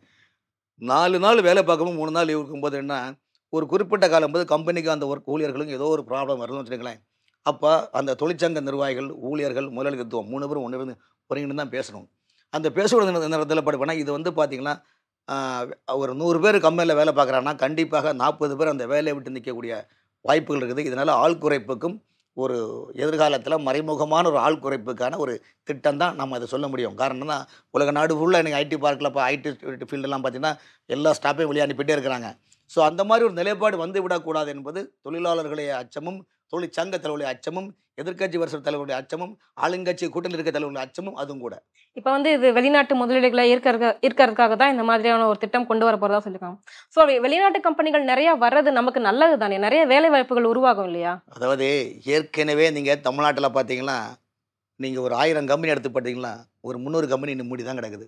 நாலு நாள் வேலை பார்க்கும்போது மூணு நாள் லீவ் இருக்கும்போது என்ன ஒரு குறிப்பிட்ட காலம் போது கம்பெனிக்கு அந்த ஒர்க் ஊழியர்களுக்கும் ஏதோ ஒரு ப்ராப்ளம் வருதுன்னு வச்சுக்கோங்களேன் அப்போ அந்த தொழிற்சங்க நிர்வாகிகள் ஊழியர்கள் முதலாளித்துவம் மூணு பேரும் ஒன்று இருந்து ஒருங்கிட்டு தான் பேசணும் அந்த பேசுவது நேரத்தில் படிப்பேன்னா இது வந்து பார்த்திங்கன்னா ஆஹ், ஒரு நூறு பேர் கம்பெனியில் வேலை பார்க்குறாங்கன்னா கண்டிப்பாக நாற்பது பேர் அந்த வேலையை விட்டு நிற்கக்கூடிய வாய்ப்புகள் இருக்குது இதனால் ஆள் குறைப்புக்கும் ஒரு எதிர்காலத்தில் மறைமுகமான ஒரு ஆள் குறைப்புக்கான ஒரு திட்டம் தான் நம்ம அதை சொல்ல முடியும் காரணம் தான் உலக நாடு ஃபுல்லாக எனக்கு ஐடி பார்க்கில் இப்போ ஐடி ஃபீல்டெல்லாம் பார்த்தீங்கன்னா எல்லா ஸ்டாஃபையும் வெளியே அனுப்பிட்டே இருக்கிறாங்க ஸோ அந்த மாதிரி ஒரு நிலைப்பாடு வந்து விடக்கூடாது என்பது தொழிலாளர்களுடைய அச்சமும் தொழிற்சங்க தலைவருடைய அச்சமும் எதிர்க்கட்சி வருஷ தலைவருடைய அச்சமும் ஆளுங்கட்சி கூட்டணி இருக்க தலைவருடைய அச்சமும் அதுவும் கூட இப்போ வந்து இது வெளிநாட்டு முதலீடுகளை ஈர்க்கறதுக்கு ஈர்க்கறதுக்காக தான் இந்த மாதிரியான ஒரு திட்டம் கொண்டு வர போறதா சொல்லியிருக்காங்க ஸோ வெளிநாட்டு கம்பெனிகள் நிறைய வர்றது நமக்கு நல்லது தானே நிறைய வேலை வாய்ப்புகள் உருவாகும் இல்லையா அதாவது ஏற்கனவே நீங்கள் தமிழ்நாட்டில் பார்த்தீங்கன்னா நீங்கள் ஒரு ஆயிரம் கம்பெனி எடுத்து பார்த்தீங்களா ஒரு முந்நூறு கம்பெனி இன்னும் மூடி தான் கிடக்குது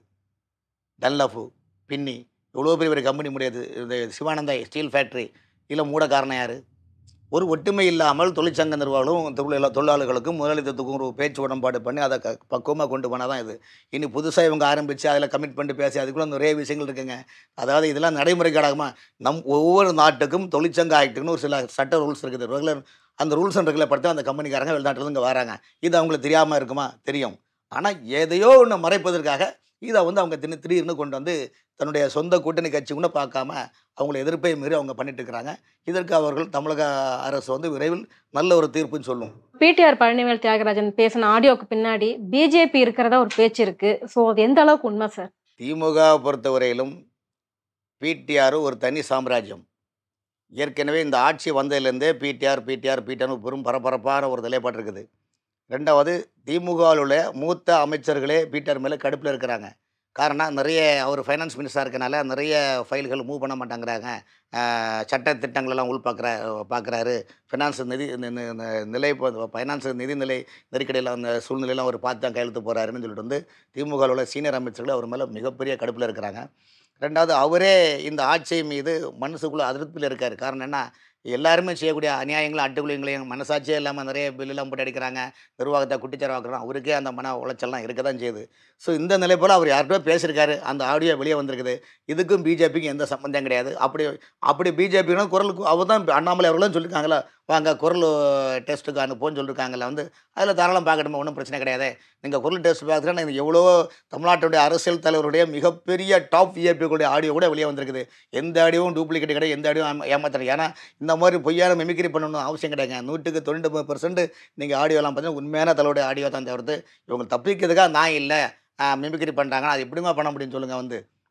டன்லஃபு பின்னி எவ்வளோ பெரிய பெரிய கம்பெனி முடியாது இந்த சிவானந்தா ஸ்டீல் ஃபேக்ட்ரி இதில் மூட காரணம் யார் ஒரு ஒற்றுமை இல்லாமல் தொழிற்சங்க நிர்வாகங்களும் தொழிலா தொழிலாளர்களுக்கும் முதலாளித்துவத்துக்கும் ஒரு பேச்சு உடன்பாடு பண்ணி அதை க பக்குவமாக கொண்டு போனால் தான் இது இனி புதுசாக இவங்க ஆரம்பித்து அதில் கமிட் பண்ணிட்டு பேசி அதுக்குள்ளே நிறைய விஷயங்கள் இருக்குங்க அதாவது இதெல்லாம் நடைமுறைக்கு அடக்கமாக நம் ஒவ்வொரு நாட்டுக்கும் தொழிற்சங்க ஆக்டுன்னு ஒரு சில சட்ட ரூல்ஸ் இருக்குது ரெகுலர் அந்த ரூல்ஸ் அண்ட் ரெகுலர் படுத்த அந்த கம்பெனிக்காரங்க வெளிநாட்டிலேருந்து இங்கே வராங்க இது அவங்களுக்கு தெரியாமல் இருக்குமா தெரியும் ஆனால் எதையோ ஒன்று மறைப்பதற்காக இதை வந்து அவங்க திடீர் திடீர்னு கொண்டு வந்து தன்னுடைய சொந்த கூட்டணி கட்சி கூட பார்க்காம அவங்கள எதிர்ப்பை மீறி அவங்க பண்ணிட்டு இருக்கிறாங்க இதற்கு அவர்கள் தமிழக அரசு வந்து விரைவில் நல்ல ஒரு தீர்ப்புன்னு சொல்லும் பிடிஆர் பழனிவேல் தியாகராஜன் பேசின ஆடியோக்கு பின்னாடி பிஜேபி இருக்கிறதா ஒரு பேச்சு இருக்கு ஸோ அது எந்த அளவுக்கு உண்மை சார் திமுக பொறுத்தவரையிலும் பிடிஆர் ஒரு தனி சாம்ராஜ்யம் ஏற்கனவே இந்த ஆட்சி வந்ததுலேருந்தே பிடிஆர் பிடிஆர் பிடிஆர்னு பெரும் பரபரப்பான ஒரு நிலைப்பாடு இருக்குது ரெண்டாவது திமுகவில் உள்ள மூத்த அமைச்சர்களே பிடிஆர் மேலே கடுப்பில் இருக்கிறாங்க காரணம் நிறைய அவர் ஃபைனான்ஸ் மினிஸ்டராக இருக்கனால நிறைய ஃபைல்கள் மூவ் பண்ண மாட்டேங்கிறாங்க ஆஹ் சட்ட திட்டங்களெல்லாம் உள் பார்க்குற பார்க்குறாரு ஃபினான்ஸ் நிதி நி- நி- நி- நிலை ஃபைனான்ஸ் நிதிநிலை நெருக்கடியில் அந்த சூழ்நிலையெல்லாம் அவர் பார்த்து தான் கையெழுத்து போகிறாருன்னு சொல்லிட்டு வந்து திமுகவில் உள்ள சீனியர் அமைச்சர்கள் அவர் மேலே மிகப்பெரிய கடுப்பில் இருக்கிறாங்க ரெண்டாவது அவரே இந்த ஆட்சி மீது மனசுக்குள்ளே அதிருப்தியில் இருக்கார் காரணம் என்ன எல்லாருமே செய்யக்கூடிய அநியாயங்களும் அட்டுக்குழியங்களையும் மனசாட்சியே இல்லாமல் நிறைய பில்லெல்லாம் போட்டு அடிக்கிறாங்க நிர்வாகத்தை குட்டிச்சரவாக்குறோம் அவருக்கே அந்த மன உளைச்சல்லாம் இருக்க தான் செய்யுது ஸோ இந்த நிலை போல் அவர் யார்கிட்டயோ பேசியிருக்காரு அந்த ஆடியோ வெளியே வந்திருக்குது இதுக்கும் பிஜேபிக்கும் எந்த சம்மந்தம் கிடையாது அப்படி அப்படி பிஜேபினா குரல் அவர் தான் அண்ணாமலை அவர்களும் சொல்லியிருக்காங்களா வாங்க குரல் டெஸ்ட்டுக்கு அனுப்புவோன்னு சொல்லியிருக்காங்கல்ல வந்து அதில் தாராளம் பார்க்கணுமா ஒன்றும் பிரச்சனை கிடையாது நீங்கள் குரல் டெஸ்ட் பார்த்துட்டா நீங்கள் எவ்வளோ தமிழ்நாட்டுடைய அரசியல் தலைவருடைய மிகப்பெரிய டாப் விஐபிகளுடைய ஆடியோ கூட வெளியே வந்திருக்குது எந்த ஆடியோவும் டூப்ளிகேட் கிடையாது எந்த ஆடியோவும் ஏமாத்தணும் ஏன்னா இந்த மாதிரி பொய்யான மிமிக்ரி பண்ணணும் அவசியம் கிடையாது நூற்றுக்கு தொண்ணூறு பர்சன்ட் நீங்கள் ஆடியோலாம் பார்த்தீங்கன்னா உண்மையான தலைவருடைய ஆடியோ தான் தவிர்த்து இவங்க தப்பிக்கிறதுக்காக நான் இல்லை மிமிக்ரி பண்ணுறாங்கன்னா அது எப்படிமா பண்ண முடியும்னு சொல்லுங்கள் வந்து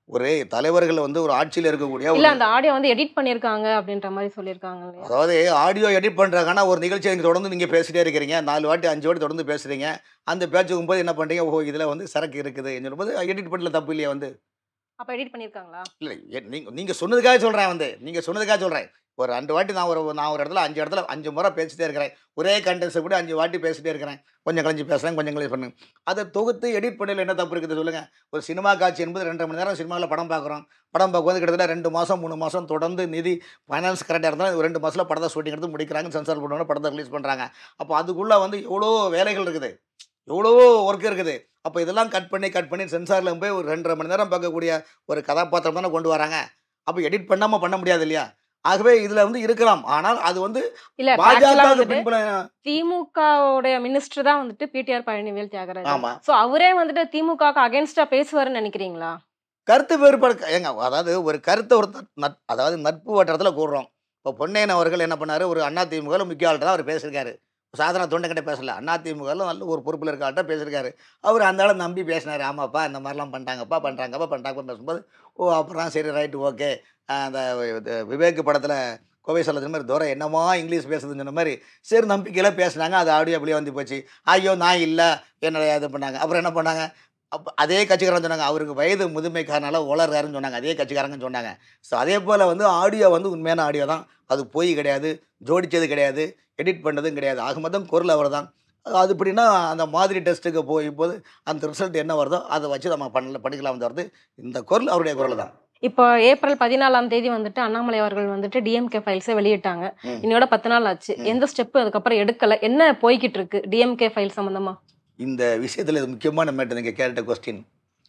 ஒரு தலைவர்கள் வந்து ஒரு ஆட்சியில் இருக்கக்கூடிய ஒரு இல்ல அந்த ஆடியோ வந்து எடிட் பண்ணிருக்காங்க அப்படின்ற மாதிரி சொல்லியிருக்காங்க இல்லையா அதாவது ஆடியோ எடிட் பண்ணுறாங்கன்னா ஒரு நிகழ்ச்சியை நீங்கள் தொடர்ந்து நீங்கள் பேசிட்டே இருக்கிறீங்க நாலு வாட்டி அஞ்சு வாட்டி தொடர்ந்து பேசுகிறீங்க அந்த பேச்சுக்கும் போது என்ன பண்ணுறீங்க ஓ இதில் வந்து சரக்கு இருக்குது சொல்லும்போது எடிட் பண்ணல தப்பு இல்லையா வந்து அப்ப எடிட் பண்ணிருக்காங்களா இல்லை நீங்கள் நீங்கள் சொன்னதுக்காக சொல்கிறேன் வந்து நீங்கள் சொன்னதுக்காக சொல்கிறேன் ஒரு ரெண்டு வாட்டி நான் ஒரு நான் ஒரு இடத்துல அஞ்சு இடத்துல அஞ்சு முறை பேசிட்டே இருக்கிறேன் ஒரே கண்டென்ஸை கூட அஞ்சு வாட்டி பேசிட்டே இருக்கிறேன் கொஞ்சம் கழிஞ்சு பேசுகிறேன் கொஞ்சம் கழிஞ்சு பண்ணுங்க அதை தொகுத்து எடிட் பண்ணல என்ன தப்பு இருக்குது சொல்லுங்கள் ஒரு சினிமா காட்சி என்பது ரெண்டரை மணி நேரம் சினிமாவில் படம் பார்க்குறோம் படம் பார்க்கும்போது கிட்டத்தட்ட ரெண்டு மாதம் மூணு மாதம் தொடர்ந்து நிதி ஃபைனான்ஸ் கரெக்டாக இருந்தால் ஒரு ரெண்டு மாதத்தில் படத்தை ஷூட்டிங் எடுத்து முடிக்கிறாங்க சென்சார் பண்ணுவாங்க படத்தை ரிலீஸ் பண்ணுறாங்க அப்போ அதுக்குள்ளே வந்து எவ்வளோ வேலைகள் இருக்குது எவ்வளோ ஒர்க் இருக்குது அப்போ இதெல்லாம் கட் பண்ணி கட் பண்ணி சென்சாரில் போய் ஒரு ரெண்டரை மணி நேரம் பார்க்கக்கூடிய ஒரு கதாபாத்திரம் தானே கொண்டு வராங்க அப்போ எடிட் பண்ணாமல் பண்ண முடியாது இல்லையா ஆகவே இதில் வந்து இருக்கலாம் ஆனால் அது வந்து இல்ல இப்ப actual ஆ பாஜக வந்துட்டு பின்புல திமுகவுடைய மினிஸ்டர் தான் வந்துட்டு பிடிஆர் பழனிவேல் தியாகராஜன் ஆமா சோ அவரே வந்துட்டு திமுகவுக்கு அகைன்ஸ்டா பேசுவாருன்னு நினைக்கிறீங்களா கருத்து வேறுபாடு ஏங்க அதாவது ஒரு கருத்தை ஒரு நட்- நட்- அதாவது நட்பு வட்டத்தில் கூடுறோம் இப்போ பொன்னையன் அவர்கள் என்ன பண்ணாரு ஒரு அண்ணா திமுக முக்கிய ஆள்கிட்ட தான் அவர் பேசியிருக்காரு சாதனா தொண்டைக்கிட்ட பேசல அண்ணா திமுகவில் நல்ல ஒரு பொறுப்பில் இருக்க ஆள்கிட்ட பேசியிருக்காரு அவர் அந்த ஆளை நம்பி பேசினார் ஆமாப்பா இந்த மாதிரிலாம் பண்ணிட்டாங்கப்பா பண்ணுறாங்கப்பா பண்ணுறாங்கப்பா பேசும்போது ஓ அப்புறம் சரி ரைட்டு ஓகே அந்த இது விவேக் படத்தில் கோவை சொல்லுற மாதிரி தூரம் என்னமா இங்கிலீஷ் பேசுதுன்னு சொன்ன மாதிரி சரி நம்பிக்கையில் பேசுனாங்க அது ஆடியோ அப்படியே வந்து போச்சு ஐயோ நான் இல்லை என்னோட இது பண்ணாங்க அப்புறம் என்ன பண்ணாங்க அப்போ அதே கட்சிக்காரன் சொன்னாங்க அவருக்கு வயது முதுமைக்காரனால உளறாருன்னு சொன்னாங்க அதே கட்சிக்காரங்க சொன்னாங்க ஸோ அதே போல் வந்து ஆடியோ வந்து உண்மையான ஆடியோ தான் அது பொய் கிடையாது ஜோடிச்சது கிடையாது எடிட் பண்ணதும் கிடையாது ஆக மொத்தம் குரல் அவர் தான் அது எப்படின்னா அந்த மாதிரி டெஸ்ட்டுக்கு போய் போது அந்த ரிசல்ட் என்ன வருதோ அதை வச்சு நம்ம பண்ணல படிக்கலாம் வருது இந்த குரல் அவருடைய குரல் தான் இப்போ ஏப்ரல் பதினாலாம் தேதி வந்துட்டு அண்ணாமலை அவர்கள் வந்துட்டு டிஎம்கே ஃபைல்ஸை வெளியிட்டாங்க ம். இன்னையோட பத்து நாள் ஆச்சு ம். எந்த ஸ்டெப் அதுக்கப்புறம் எடுக்கல என்ன போய்கிட்டு இருக்கு டிஎம்கே ஃபைல் சம்பந்தமா இந்த விஷயத்தில் இது முக்கியமான மேட்டர் நீங்கள் கேட்ட கொஸ்டின்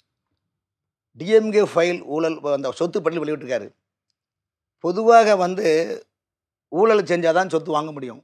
டிஎம்கே ஃபைல் ஊழல் அந்த சொத்து பட்டியல் வெளியிட்டிருக்காரு பொதுவாக வந்து ஊழல் செஞ்சால் தான் சொத்து வாங்க முடியும்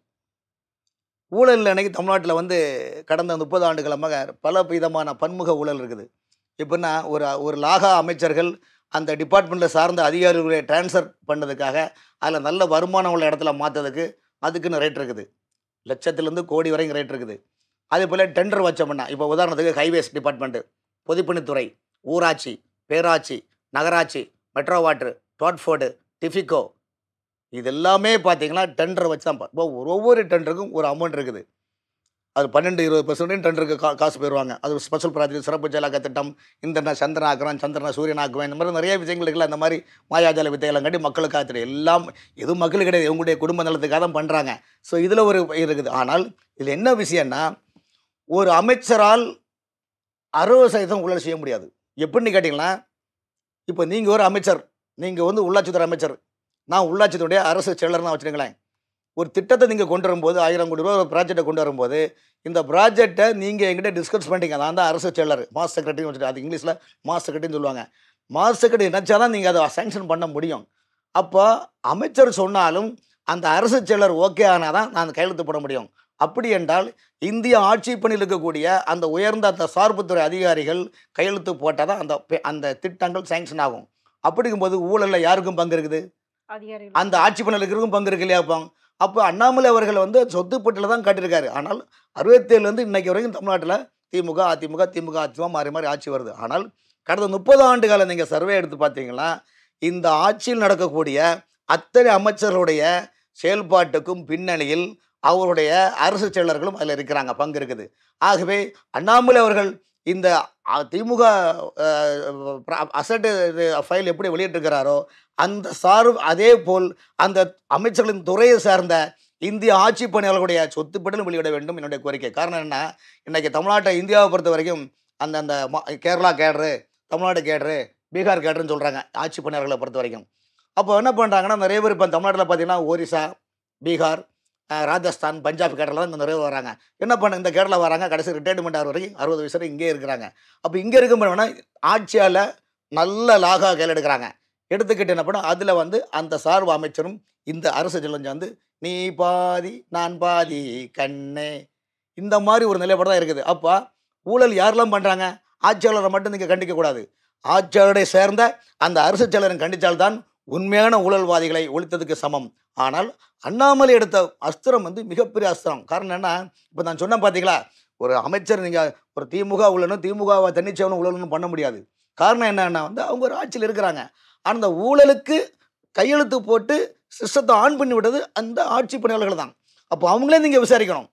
ஊழல் அன்னைக்கு தமிழ்நாட்டில் வந்து கடந்த முப்பது ஆண்டுகளமாக பல விதமான பன்முக ஊழல் இருக்குது எப்படின்னா ஒரு ஒரு லாகா அமைச்சர்கள் அந்த டிபார்ட்மெண்ட்டில் சார்ந்த அதிகாரிகளை ட்ரான்ஸ்ஃபர் பண்ணதுக்காக அதில் நல்ல வருமானம் உள்ள இடத்துல மாற்றதுக்கு அதுக்குன்னு ரேட் இருக்குது லட்சத்துலேருந்து கோடி வரைக்கும் ரேட் இருக்குது அதே போல் டெண்டர் வச்சோம்னா இப்போ உதாரணத்துக்கு ஹைவேஸ் டிபார்ட்மெண்ட்டு பொதுப்பணித்துறை ஊராட்சி பேராட்சி நகராட்சி மெட்ரோ வாட்ரு டாட்ஃபோர்டு டிஃபிகோ இது எல்லாமே பார்த்தீங்கன்னா டெண்டர் வச்சு தான் பா- இப்போ ஒவ்வொரு டெண்டருக்கும் ஒரு அமௌண்ட் இருக்குது அது பன்னெண்டு இருபது பர்சன்ட் டெண்டருக்கு கா காசு போயிடுவாங்க அது ஸ்பெஷல் ப்ராஜெக்ட் சிறப்பு ஜலக திட்டம் இந்த சந்திரன் ஆக்குறோம் சந்திரன் சூரியன் ஆக்குவேன் இந்த மாதிரி நிறைய விஷயங்கள் இருக்குல்ல அந்த மாதிரி மாயாஜால வித்தையெல்லாம் கட்டி மக்களுக்காக தெரியும் எல்லாம் எதுவும் மக்களுக்கு கிடையாது இவங்களுடைய குடும்ப நலத்துக்காக தான் பண்ணுறாங்க ஸோ இதில் ஒரு இருக்குது ஆனால் இதில் என்ன விஷயம்னா ஒரு அமைச்சரால் அறுபது சதவீதம் ஊழல் செய்ய முடியாது எப்படின்னு கேட்டிங்கன்னா இப்போ நீங்கள் ஒரு அமைச்சர் நீங்கள் வந்து உள்ளாட்சித்துறை அமைச்சர் நான் உள்ளாட்சித்துடைய அரசு செயலர் தான் வச்சுருங்களேன் ஒரு திட்டத்தை நீங்கள் கொண்டு வரும்போது ஆயிரம் கோடி ரூபா ஒரு ப்ராஜெக்டை கொண்டு வரும்போது இந்த ப்ராஜெக்டை நீங்கள் எங்கிட்ட டிஸ்கஸ் பண்ணிட்டீங்க நான் தான் அரசு செயலர் மாஸ் செக்ரட்டரின்னு வச்சுட்டு அது இங்கிலீஷில் மாஸ் செக்ரட்டரின்னு சொல்லுவாங்க மாஸ் செக்ரட்டரி நினச்சா தான் நீங்கள் அதை சேங்ஷன் பண்ண முடியும் அப்போ அமைச்சர் சொன்னாலும் அந்த அரசு செயலர் ஓகே ஆனால் தான் நான் கையெழுத்து போட முடியும் அப்படி என்றால் இந்திய ஆட்சி பணியில் இருக்கக்கூடிய அந்த உயர்ந்த அந்த சார்புத்துறை அதிகாரிகள் கையெழுத்து போட்டால் தான் அந்த பெ- அந்த திட்டங்கள் சேங்ஷன் ஆகும் அப்படிங்கும்போது ஊழலில் யாருக்கும் பங்கு இருக்குது அதிகாரிகள் அந்த ஆட்சி பணியில் இருக்கிறவங்க பங்கு இருக்கு இல்லையா அப்போ அப்போ அண்ணாமலை அவர்கள் வந்து சொத்து பட்டியல தான் காட்டியிருக்காரு ஆனால் அறுபத்தேழுலேருந்து இன்னைக்கு வரைக்கும் தமிழ்நாட்டில் திமுக அதிமுக திமுக அதிமுக மாறி மாறி ஆட்சி வருது ஆனால் கடந்த முப்பது ஆண்டு காலம் நீங்கள் சர்வே எடுத்து பார்த்தீங்கன்னா இந்த ஆட்சியில் நடக்கக்கூடிய அத்தனை அமைச்சர்களுடைய செயல்பாட்டுக்கும் பின்னணியில் அவருடைய அரசு செயலர்களும் அதில் இருக்கிறாங்க பங்கு இருக்குது ஆகவே அண்ணாமலை அவர்கள் இந்த அ, திமுக அசட்டு ஃபைல் எப்படி வெளியிட்டிருக்கிறாரோ அந்த சார்பு அதே போல் அந்த அமைச்சர்களின் துறையை சார்ந்த இந்திய ஆட்சி பணியாளர்களுடைய சொத்து பட்டியலும் வெளியிட வேண்டும் என்னுடைய கோரிக்கை காரணம் என்ன இன்னைக்கு தமிழ்நாட்டை இந்தியாவை பொறுத்த வரைக்கும் அந்த அந்த மா- கேரளா கேட்ரு தமிழ்நாடு கேட்ரு பீகார் கேட்ருன்னு சொல்கிறாங்க ஆட்சி பணியாளர்களை பொறுத்த வரைக்கும் அப்போ என்ன பண்ணுறாங்கன்னா நிறைய பேர் இப்போ தமிழ்நாட்டில் பார்த்தீங்கன்னா ஒரிசா பீகார் அஹ், ராஜஸ்தான் பஞ்சாப் கேரளா தான் இங்க நிறைய பேர் வராங்க என்ன பண்ண இந்த கேரளா வராங்க கடைசி ரிட்டையர்மெண்ட் ஆகிற வரைக்கும் அறுபது வயசு வரை இங்கே இருக்கிறாங்க அப்போ இங்கே இருக்கும் வேணா ஆட்சியால் நல்ல லாகா கையில் எடுக்கிறாங்க எடுத்துக்கிட்டு என்ன பண்ண அதில் வந்து அந்த சார்பு அமைச்சரும் இந்த அரசு செல்வம் வந்து நீ பாதி நான் பாதி கண்ணே இந்த மாதிரி ஒரு நிலைப்பாடு தான் இருக்குது அப்போ ஊழல் யாரெல்லாம் பண்ணுறாங்க ஆட்சியாளரை மட்டும் நீங்கள் கண்டிக்கக்கூடாது ஆட்சியாளரை சேர்ந்த அந்த அரசு செயலரை கண்டித்தால்தான் உண்மையான ஊழல்வாதிகளை ஒழித்ததுக்கு சமம் ஆனால் அண்ணாமலை எடுத்த அஸ்திரம் வந்து மிகப்பெரிய அஸ்திரம் காரணம் என்ன இப்போ நான் சொன்னேன் பார்த்தீங்களா ஒரு அமைச்சர் நீங்கள் ஒரு திமுக உள்ளனும் திமுகவை தன்னிச்சவனும் ஊழலும் பண்ண முடியாது காரணம் என்னன்னா வந்து அவங்க ஒரு ஆட்சியில் இருக்கிறாங்க ஆனால் அந்த ஊழலுக்கு கையெழுத்து போட்டு சிஸ்டத்தை ஆன் பண்ணி விட்டது அந்த ஆட்சி பணியாளர்கள் தான் அப்போ அவங்களே நீங்கள் விசாரிக்கணும்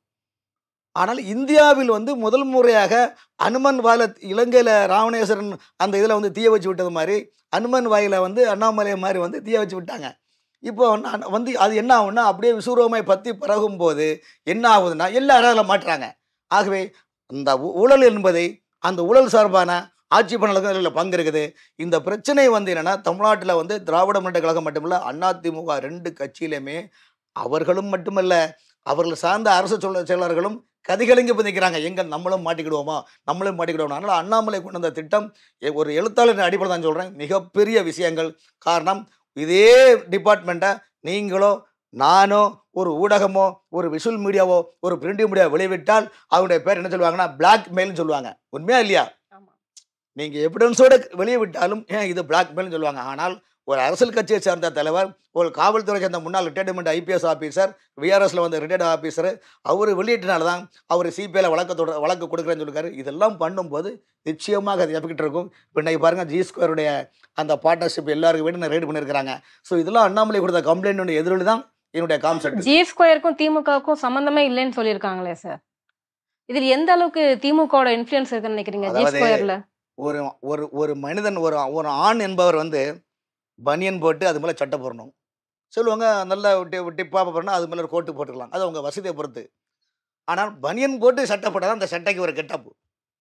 ஆனால் இந்தியாவில் வந்து முதல் முறையாக அனுமன் வாயில இலங்கையில் ராவணேஸ்வரன் அந்த இதில் வந்து தீய வச்சு விட்டது மாதிரி அனுமன் வாயில வந்து அண்ணாமலை மாதிரி வந்து தீய வச்சு விட்டாங்க இப்போ வந்து- வந்து அது என்ன ஆகும்னா அப்படியே விசுவரூபமாய் பற்றி பரகும் போது என்ன ஆகுதுன்னா எல்லாரும் அதில் மாட்டுறாங்க ஆகவே அந்த ஊ- ஊழல் என்பதை அந்த ஊழல் சார்பான ஆட்சி பணியாளர்கள் இதில் பங்கு இருக்குது இந்த பிரச்சனை வந்து என்னென்னா தமிழ்நாட்டில் வந்து திராவிட முன்னேற்ற கழகம் மட்டுமில்ல அதிமுக ரெண்டு கட்சியிலுமே அவர்களும் மட்டுமல்ல அவர்கள் சார்ந்த அரசு சொல்ல செயலாளர்களும் கதிகலங்கி இப்போ நிற்கிறாங்க எங்க நம்மளும் மாட்டிக்கிடுவோமா நம்மளும் மாட்டிக்கிடுவோம் அதனால் அண்ணாமலை கொண்டு வந்த திட்டம் எ- ஒரு எழுத்தாளர் அடிப்படை தான் சொல்கிறேன் மிகப்பெரிய விஷயங்கள் காரணம் இதே டிபார்ட்மெண்ட்டை நீங்களோ நானோ ஒரு ஊடகமோ ஒரு விஷுவல் மீடியாவோ ஒரு பிரிண்ட் மீடியா வெளிவிட்டால் அவருடைய பேர் என்ன சொல்லுவாங்கன்னா பிளாக் மெயில்னு சொல்லுவாங்க உண்மையா இல்லையா ஆமா நீங்கள் எவிடன்ஸோட வெளியே விட்டாலும் ஏன் இது பிளாக்மெயில்னு சொல்லுவாங்க ஆனால் ஒரு அரசியல் கட்சியை சேர்ந்த தலைவர் ஒரு காவல்துறை சேர்ந்த முன்னாள் ரிட்டையர்மெண்ட் ஐபிஎஸ் ஆஃபீஸர் விஆர்எஸ்ல வந்து ரிட்டையர்ட் ஆஃபீஸர் அவர் வெளியிட்டனால தான் அவர் சிபிஐல வழக்கு தொட வழக்கு கொடுக்குறேன்னு சொல்லியிருக்காரு இதெல்லாம் பண்ணும்போது நிச்சயமாக அது எஃபெக்ட் இருக்கும் இப்போ இன்னைக்கு பாருங்க ஜி ஸ்கொயருடைய அந்த பார்ட்னர்ஷிப் எல்லாருக்கும் வீடு ரைடு பண்ணியிருக்காங்க ஸோ இதெல்லாம் அண்ணாமலை கொடுத்த கம்ப்ளைண்ட் எதிரொலி தான் என்னுடைய கான்செப்ட் ஜி ஸ்கொயருக்கும் திமுகவுக்கும் சம்பந்தமே இல்லைன்னு சொல்லியிருக்காங்களே சார் இதில் எந்த அளவுக்கு திமுகவோட இன்ஃப்ளூயன்ஸ் இருக்குன்னு நினைக்கிறீங்க ஜி அதாவது ஸ்கொயர்ல ஒரு ஒரு ஒரு மனிதன் ஒரு ஒரு ஆண் என்பவர் வந்து பனியன் போட்டு அது மேலே சட்டை போடணும் சொல்லுவாங்க நல்ல டிப்பாக போடணும் அது மேலே ஒரு கோட்டு போட்டுக்கலாம் அது அவங்க வசதியை பொறுத்து ஆனால் பனியன் போட்டு சட்டை போட்டால் அந்த சட்டைக்கு ஒரு கெட்டப்பு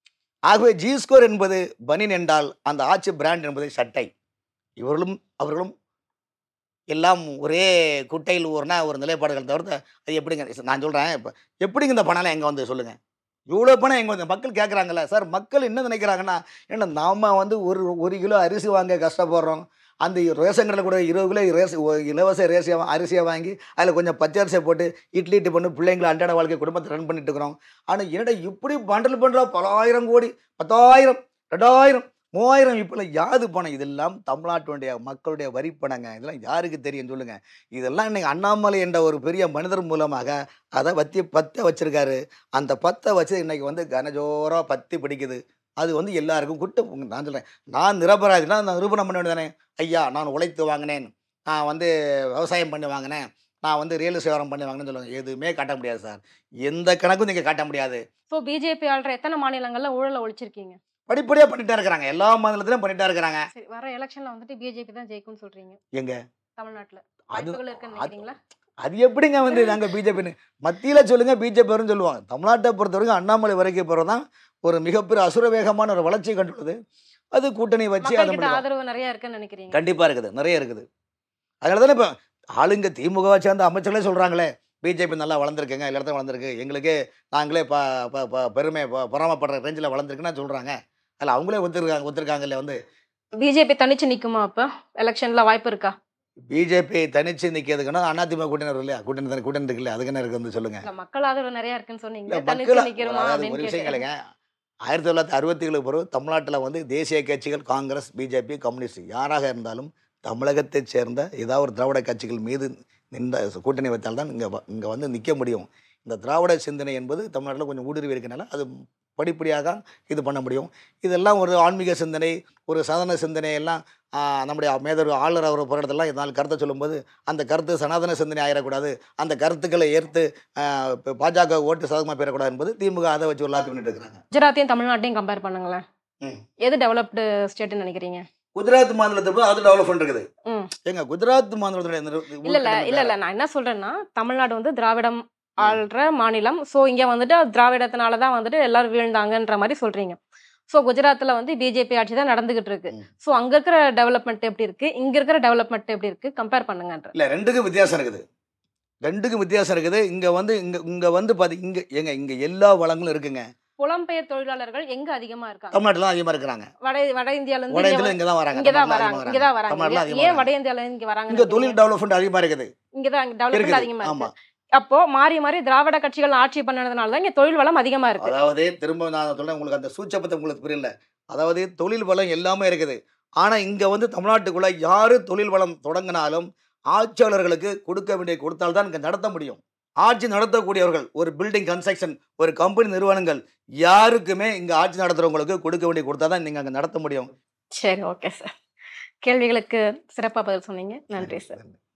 ஆகவே ஜி ஸ்கோர் என்பது பனியன் என்றால் அந்த ஆட்சி பிராண்ட் என்பது சட்டை இவர்களும் அவர்களும் எல்லாம் ஒரே குட்டையில் ஊர்னா ஒரு நிலைப்பாடுகள் தவிர்த்து அது எப்படிங்க நான் சொல்கிறேன் இப்போ எப்படிங்க இந்த பணம்லாம் எங்கே வந்து சொல்லுங்கள் இவ்வளோ பணம் எங்கே வந்து மக்கள் கேட்குறாங்கல்ல சார் மக்கள் என்ன நினைக்கிறாங்கன்னா ஏன்னா நாம வந்து ஒரு ஒரு கிலோ அரிசி வாங்க கஷ்டப்படுறோம் அந்த ரேஷன் கடையில் கூட இருபது கிலோ ரேஸ் ஒ- இலவச ரேசியை அரிசியை வாங்கி அதில் கொஞ்சம் பச்சை அரிசியை போட்டு இட்லி இட்லி பண்ணி பிள்ளைங்களை அன்றாட வாழ்க்கை குடும்பத்தை ரன் பண்ணிட்டு இருக்கிறோம் ஆனால் என்னடா இப்படி பண்டல் பண்ணுறா பலாயிரம் கோடி பத்தாயிரம் ரெண்டாயிரம் மூவாயிரம் இப்போ யாது பணம் இதெல்லாம் தமிழ்நாட்டுடைய மக்களுடைய வரி பணங்க இதெல்லாம் யாருக்கு தெரியும் சொல்லுங்க இதெல்லாம் இன்னைக்கு அண்ணாமலை என்ற ஒரு பெரிய மனிதர் மூலமாக அதை வத்தி பற்ற வச்சிருக்காரு அந்த பத்தை வச்சு இன்னைக்கு வந்து கனஜோராக பத்தி பிடிக்குது அது வந்து எல்லாருக்கும் குட்டு நான் சொல்கிறேன் நான் நிரபராதினா நான் நிரூபணம் பண்ண வேண்டியதானே ஐயா நான் உழைத்து வாங்கினேன் நான் வந்து விவசாயம் பண்ணி வாங்கினேன் நான் வந்து ரியல் வியாபாரம் பண்ணி வாங்கினேன்னு சொல்லுவாங்க எதுவுமே காட்ட முடியாது சார் எந்த கணக்கும் நீங்கள் காட்ட முடியாது ஸோ பிஜேபி ஆள்ற எத்தனை மாநிலங்கள்ல ஊழலை ஒழிச்சிருக்கீங்க படிப்படியாக பண்ணிட்டே இருக்கிறாங்க எல்லா மாநிலத்திலும் பண்ணிட்டே இருக்கிறாங்க சரி வர எலெக்ஷன்ல வந்துட்டு பிஜேபி தான் ஜெயிக்கும்னு சொல்றீங்க எங்க தமிழ்நாட்டுல அது வாய்ப்புகள் இருக்குன்னு அது- நினைக்கிறீங்களா அது எப்படிங்க வந்து நாங்கள் பிஜேபின்னு மத்தியில் சொல்லுங்க பிஜேபி வரும்னு சொல்லுவாங்க தமிழ்நாட்டை பொறுத்த வரைக்கும் அண்ணாமலை வரைக்கும் போகிறது தான் ஒரு மிகப்பெரிய அசுர வேகமான ஒரு வளர்ச்சி கண்டுள்ளது அது கூட்டணி வச்சு அதை மக்கள் கிட்ட முடியும் ஆதரவு நிறைய இருக்குன்னு நினைக்கிறீங்க கண்டிப்பாக இருக்குது நிறைய இருக்குது அதனால தானே இப்போ ஆளுங்க திமுகவை சேர்ந்த அமைச்சர்களே சொல்கிறாங்களே பிஜேபி நல்லா வளர்ந்துருக்குங்க எல்லா இடத்துல வளர்ந்துருக்கு எங்களுக்கு நாங்களே ப ப- ப- பெருமை ப- பொறாமைப்படுற ரேஞ்சில் வளர்ந்துருக்குன்னு சொல்கிறாங்க அதில் அவங்களே ஒத்துருக்காங்க ஒத்துருக்காங்கல்ல வந்து பிஜேபி தனிச்சு நிக்குமா அப்ப எலெக்ஷன்ல வாய்ப்பு இருக்கா பிஜேபி தனிச்சு நிற்கிறதுக்குன்னா அதிமுக கூட்டணி வரும் இல்லையா கூட்டணி தானே கூட்டணி இருக்குல்ல அதுக்கு என்ன இருக்குது வந்து சொல்லுங்கள் இல்ல மக்கள் ஆதரவு நிறைய இருக்குன்னு இல்ல சொன்னீங்க மக்கள் தனிச்சு நிக்கிறோமா அதாவது அப்படின்னு ஒரு விஷயம் கேட்டேன். கேளுங்க ஆயிரத்தி தொள்ளாயிரத்தி அறுபத்தி ஏழு பிறகு தமிழ்நாட்டில் வந்து தேசிய கட்சிகள் காங்கிரஸ் பிஜேபி கம்யூனிஸ்ட் யாராக இருந்தாலும் தமிழகத்தைச் சேர்ந்த ஏதாவது ஒரு திராவிட கட்சிகள் மீது நின்ற கூட்டணி வைத்தால்தான் இங்கே இங்கே வந்து நிற்க முடியும் இந்த திராவிட சிந்தனை என்பது தமிழ்நாட்டில் கொஞ்சம் ஊடுருவி இருக்கனால அது படிப்படியாக தான் இது பண்ண முடியும் இதெல்லாம் ஒரு ஆன்மீக சிந்தனை ஒரு சதன சிந்தனை எல்லாம் ஆஹ், நம்முடைய மேதர் ஆளுநர் அவர் போராட்டத்தெல்லாம் இதனால் கருத்தை சொல்லும்போது அந்த கருத்து சனாதன சிந்தனை ஆயிடக்கூடாது அந்த கருத்துக்களை ஏற்று ஆஹ், இப்ப பாஜக ஓட்டு சாதகமாக பெறக்கூடாது என்பது திமுக அதை வச்சு ஒரு லாபி பண்ணிட்டு இருக்கிறாங்க குஜராத்தையும் தமிழ்நாட்டையும் கம்பேர் பண்ணுங்களேன் ம். எது டெவலப்டு ஸ்டேட்னு நினைக்கிறீங்க குஜராத் மாநிலத்தை போய் அது டெவலப்மெண்ட் இருக்குது ம். ஏங்க குஜராத் மாநிலத்துடைய நிறு- இல்ல இல்ல உள்கட்டமைப்பு இல்ல இல்ல நான் என்ன சொல்றேன்னா தமிழ்நாடு வந்து திராவிடம் ஆள்ற மாநிலம் சோ இங்க வந்துட்டு திராவிடத்தினால தான் வந்துட்டு எல்லாரும் வீழ்ந்தாங்கன்ற மாதிரி சொல்றீங்க சோ குஜராத்ல வந்து பிஜேபி ஆட்சி தான் நடந்துகிட்டு இருக்கு ம். சோ அங்க இருக்கிற டெவலப்மெண்ட் எப்படி இருக்கு இங்க இருக்கிற டெவலப்மெண்ட் எப்படி இருக்கு கம்பேர் பண்ணுங்கன்ற இல்ல ரெண்டுக்கும் வித்தியாசம் இருக்குது ரெண்டுக்கும் வித்தியாசம் இருக்குது இங்க வந்து இங்க இங்க வந்து பாத்தி இங்க ஏங்க இங்க எல்லா வளங்களும் இருக்குங்க புலம்பெயர் தொழிலாளர்கள் எங்க அதிகமா இருக்காங்க தமிழ்நாட்டில் தான் அதிகமாக இருக்கிறாங்க வட வட இந்தியால இருந்து வட இங்க இந்தியாவில் இங்கே தான் வராங்க இங்கதான் தமிழ்நாட்டுல வராங்க அதிகமா இங்கதான் தமிழ்நாட்டுல வராங்க அதிகமா ஏன் வராங்க. வட இந்தியால இருந்து இங்க வராங்க இங்க தொழில் டெவலப்மெண்ட் அதிகமாக இருக்குது இங்கதான் டெவலப்மெண்ட் இருக்குது அதிகமா ஆமா இருக்கு அப்போ மாறி மாறி திராவிட கட்சிகள் ஆட்சி பண்ணதுனால தான் இங்க தொழில் வளம் அதிகமா இருக்கு அதாவது திரும்ப நான் சொல்றேன் உங்களுக்கு அந்த சூச்சப்பத்தை உங்களுக்கு புரியல அதாவது தொழில் வளம் எல்லாமே இருக்குது ஆனா இங்க வந்து தமிழ்நாட்டுக்குள்ள யாரு தொழில் வளம் தொடங்கினாலும் ஆட்சியாளர்களுக்கு கொடுக்க வேண்டிய கொடுத்தால்தான் இங்க நடத்த முடியும் ஆட்சி நடத்தக்கூடியவர்கள் ஒரு பில்டிங் கன்ஸ்ட்ரக்ஷன் ஒரு கம்பெனி நிறுவனங்கள் யாருக்குமே இங்க ஆட்சி நடத்துறவங்களுக்கு கொடுக்க வேண்டிய கொடுத்தா தான் நீங்க அங்க நடத்த முடியும் சரி ஓகே சார் கேள்விகளுக்கு சிறப்பாக பதில் சொன்னீங்க நன்றி சார் நன்றி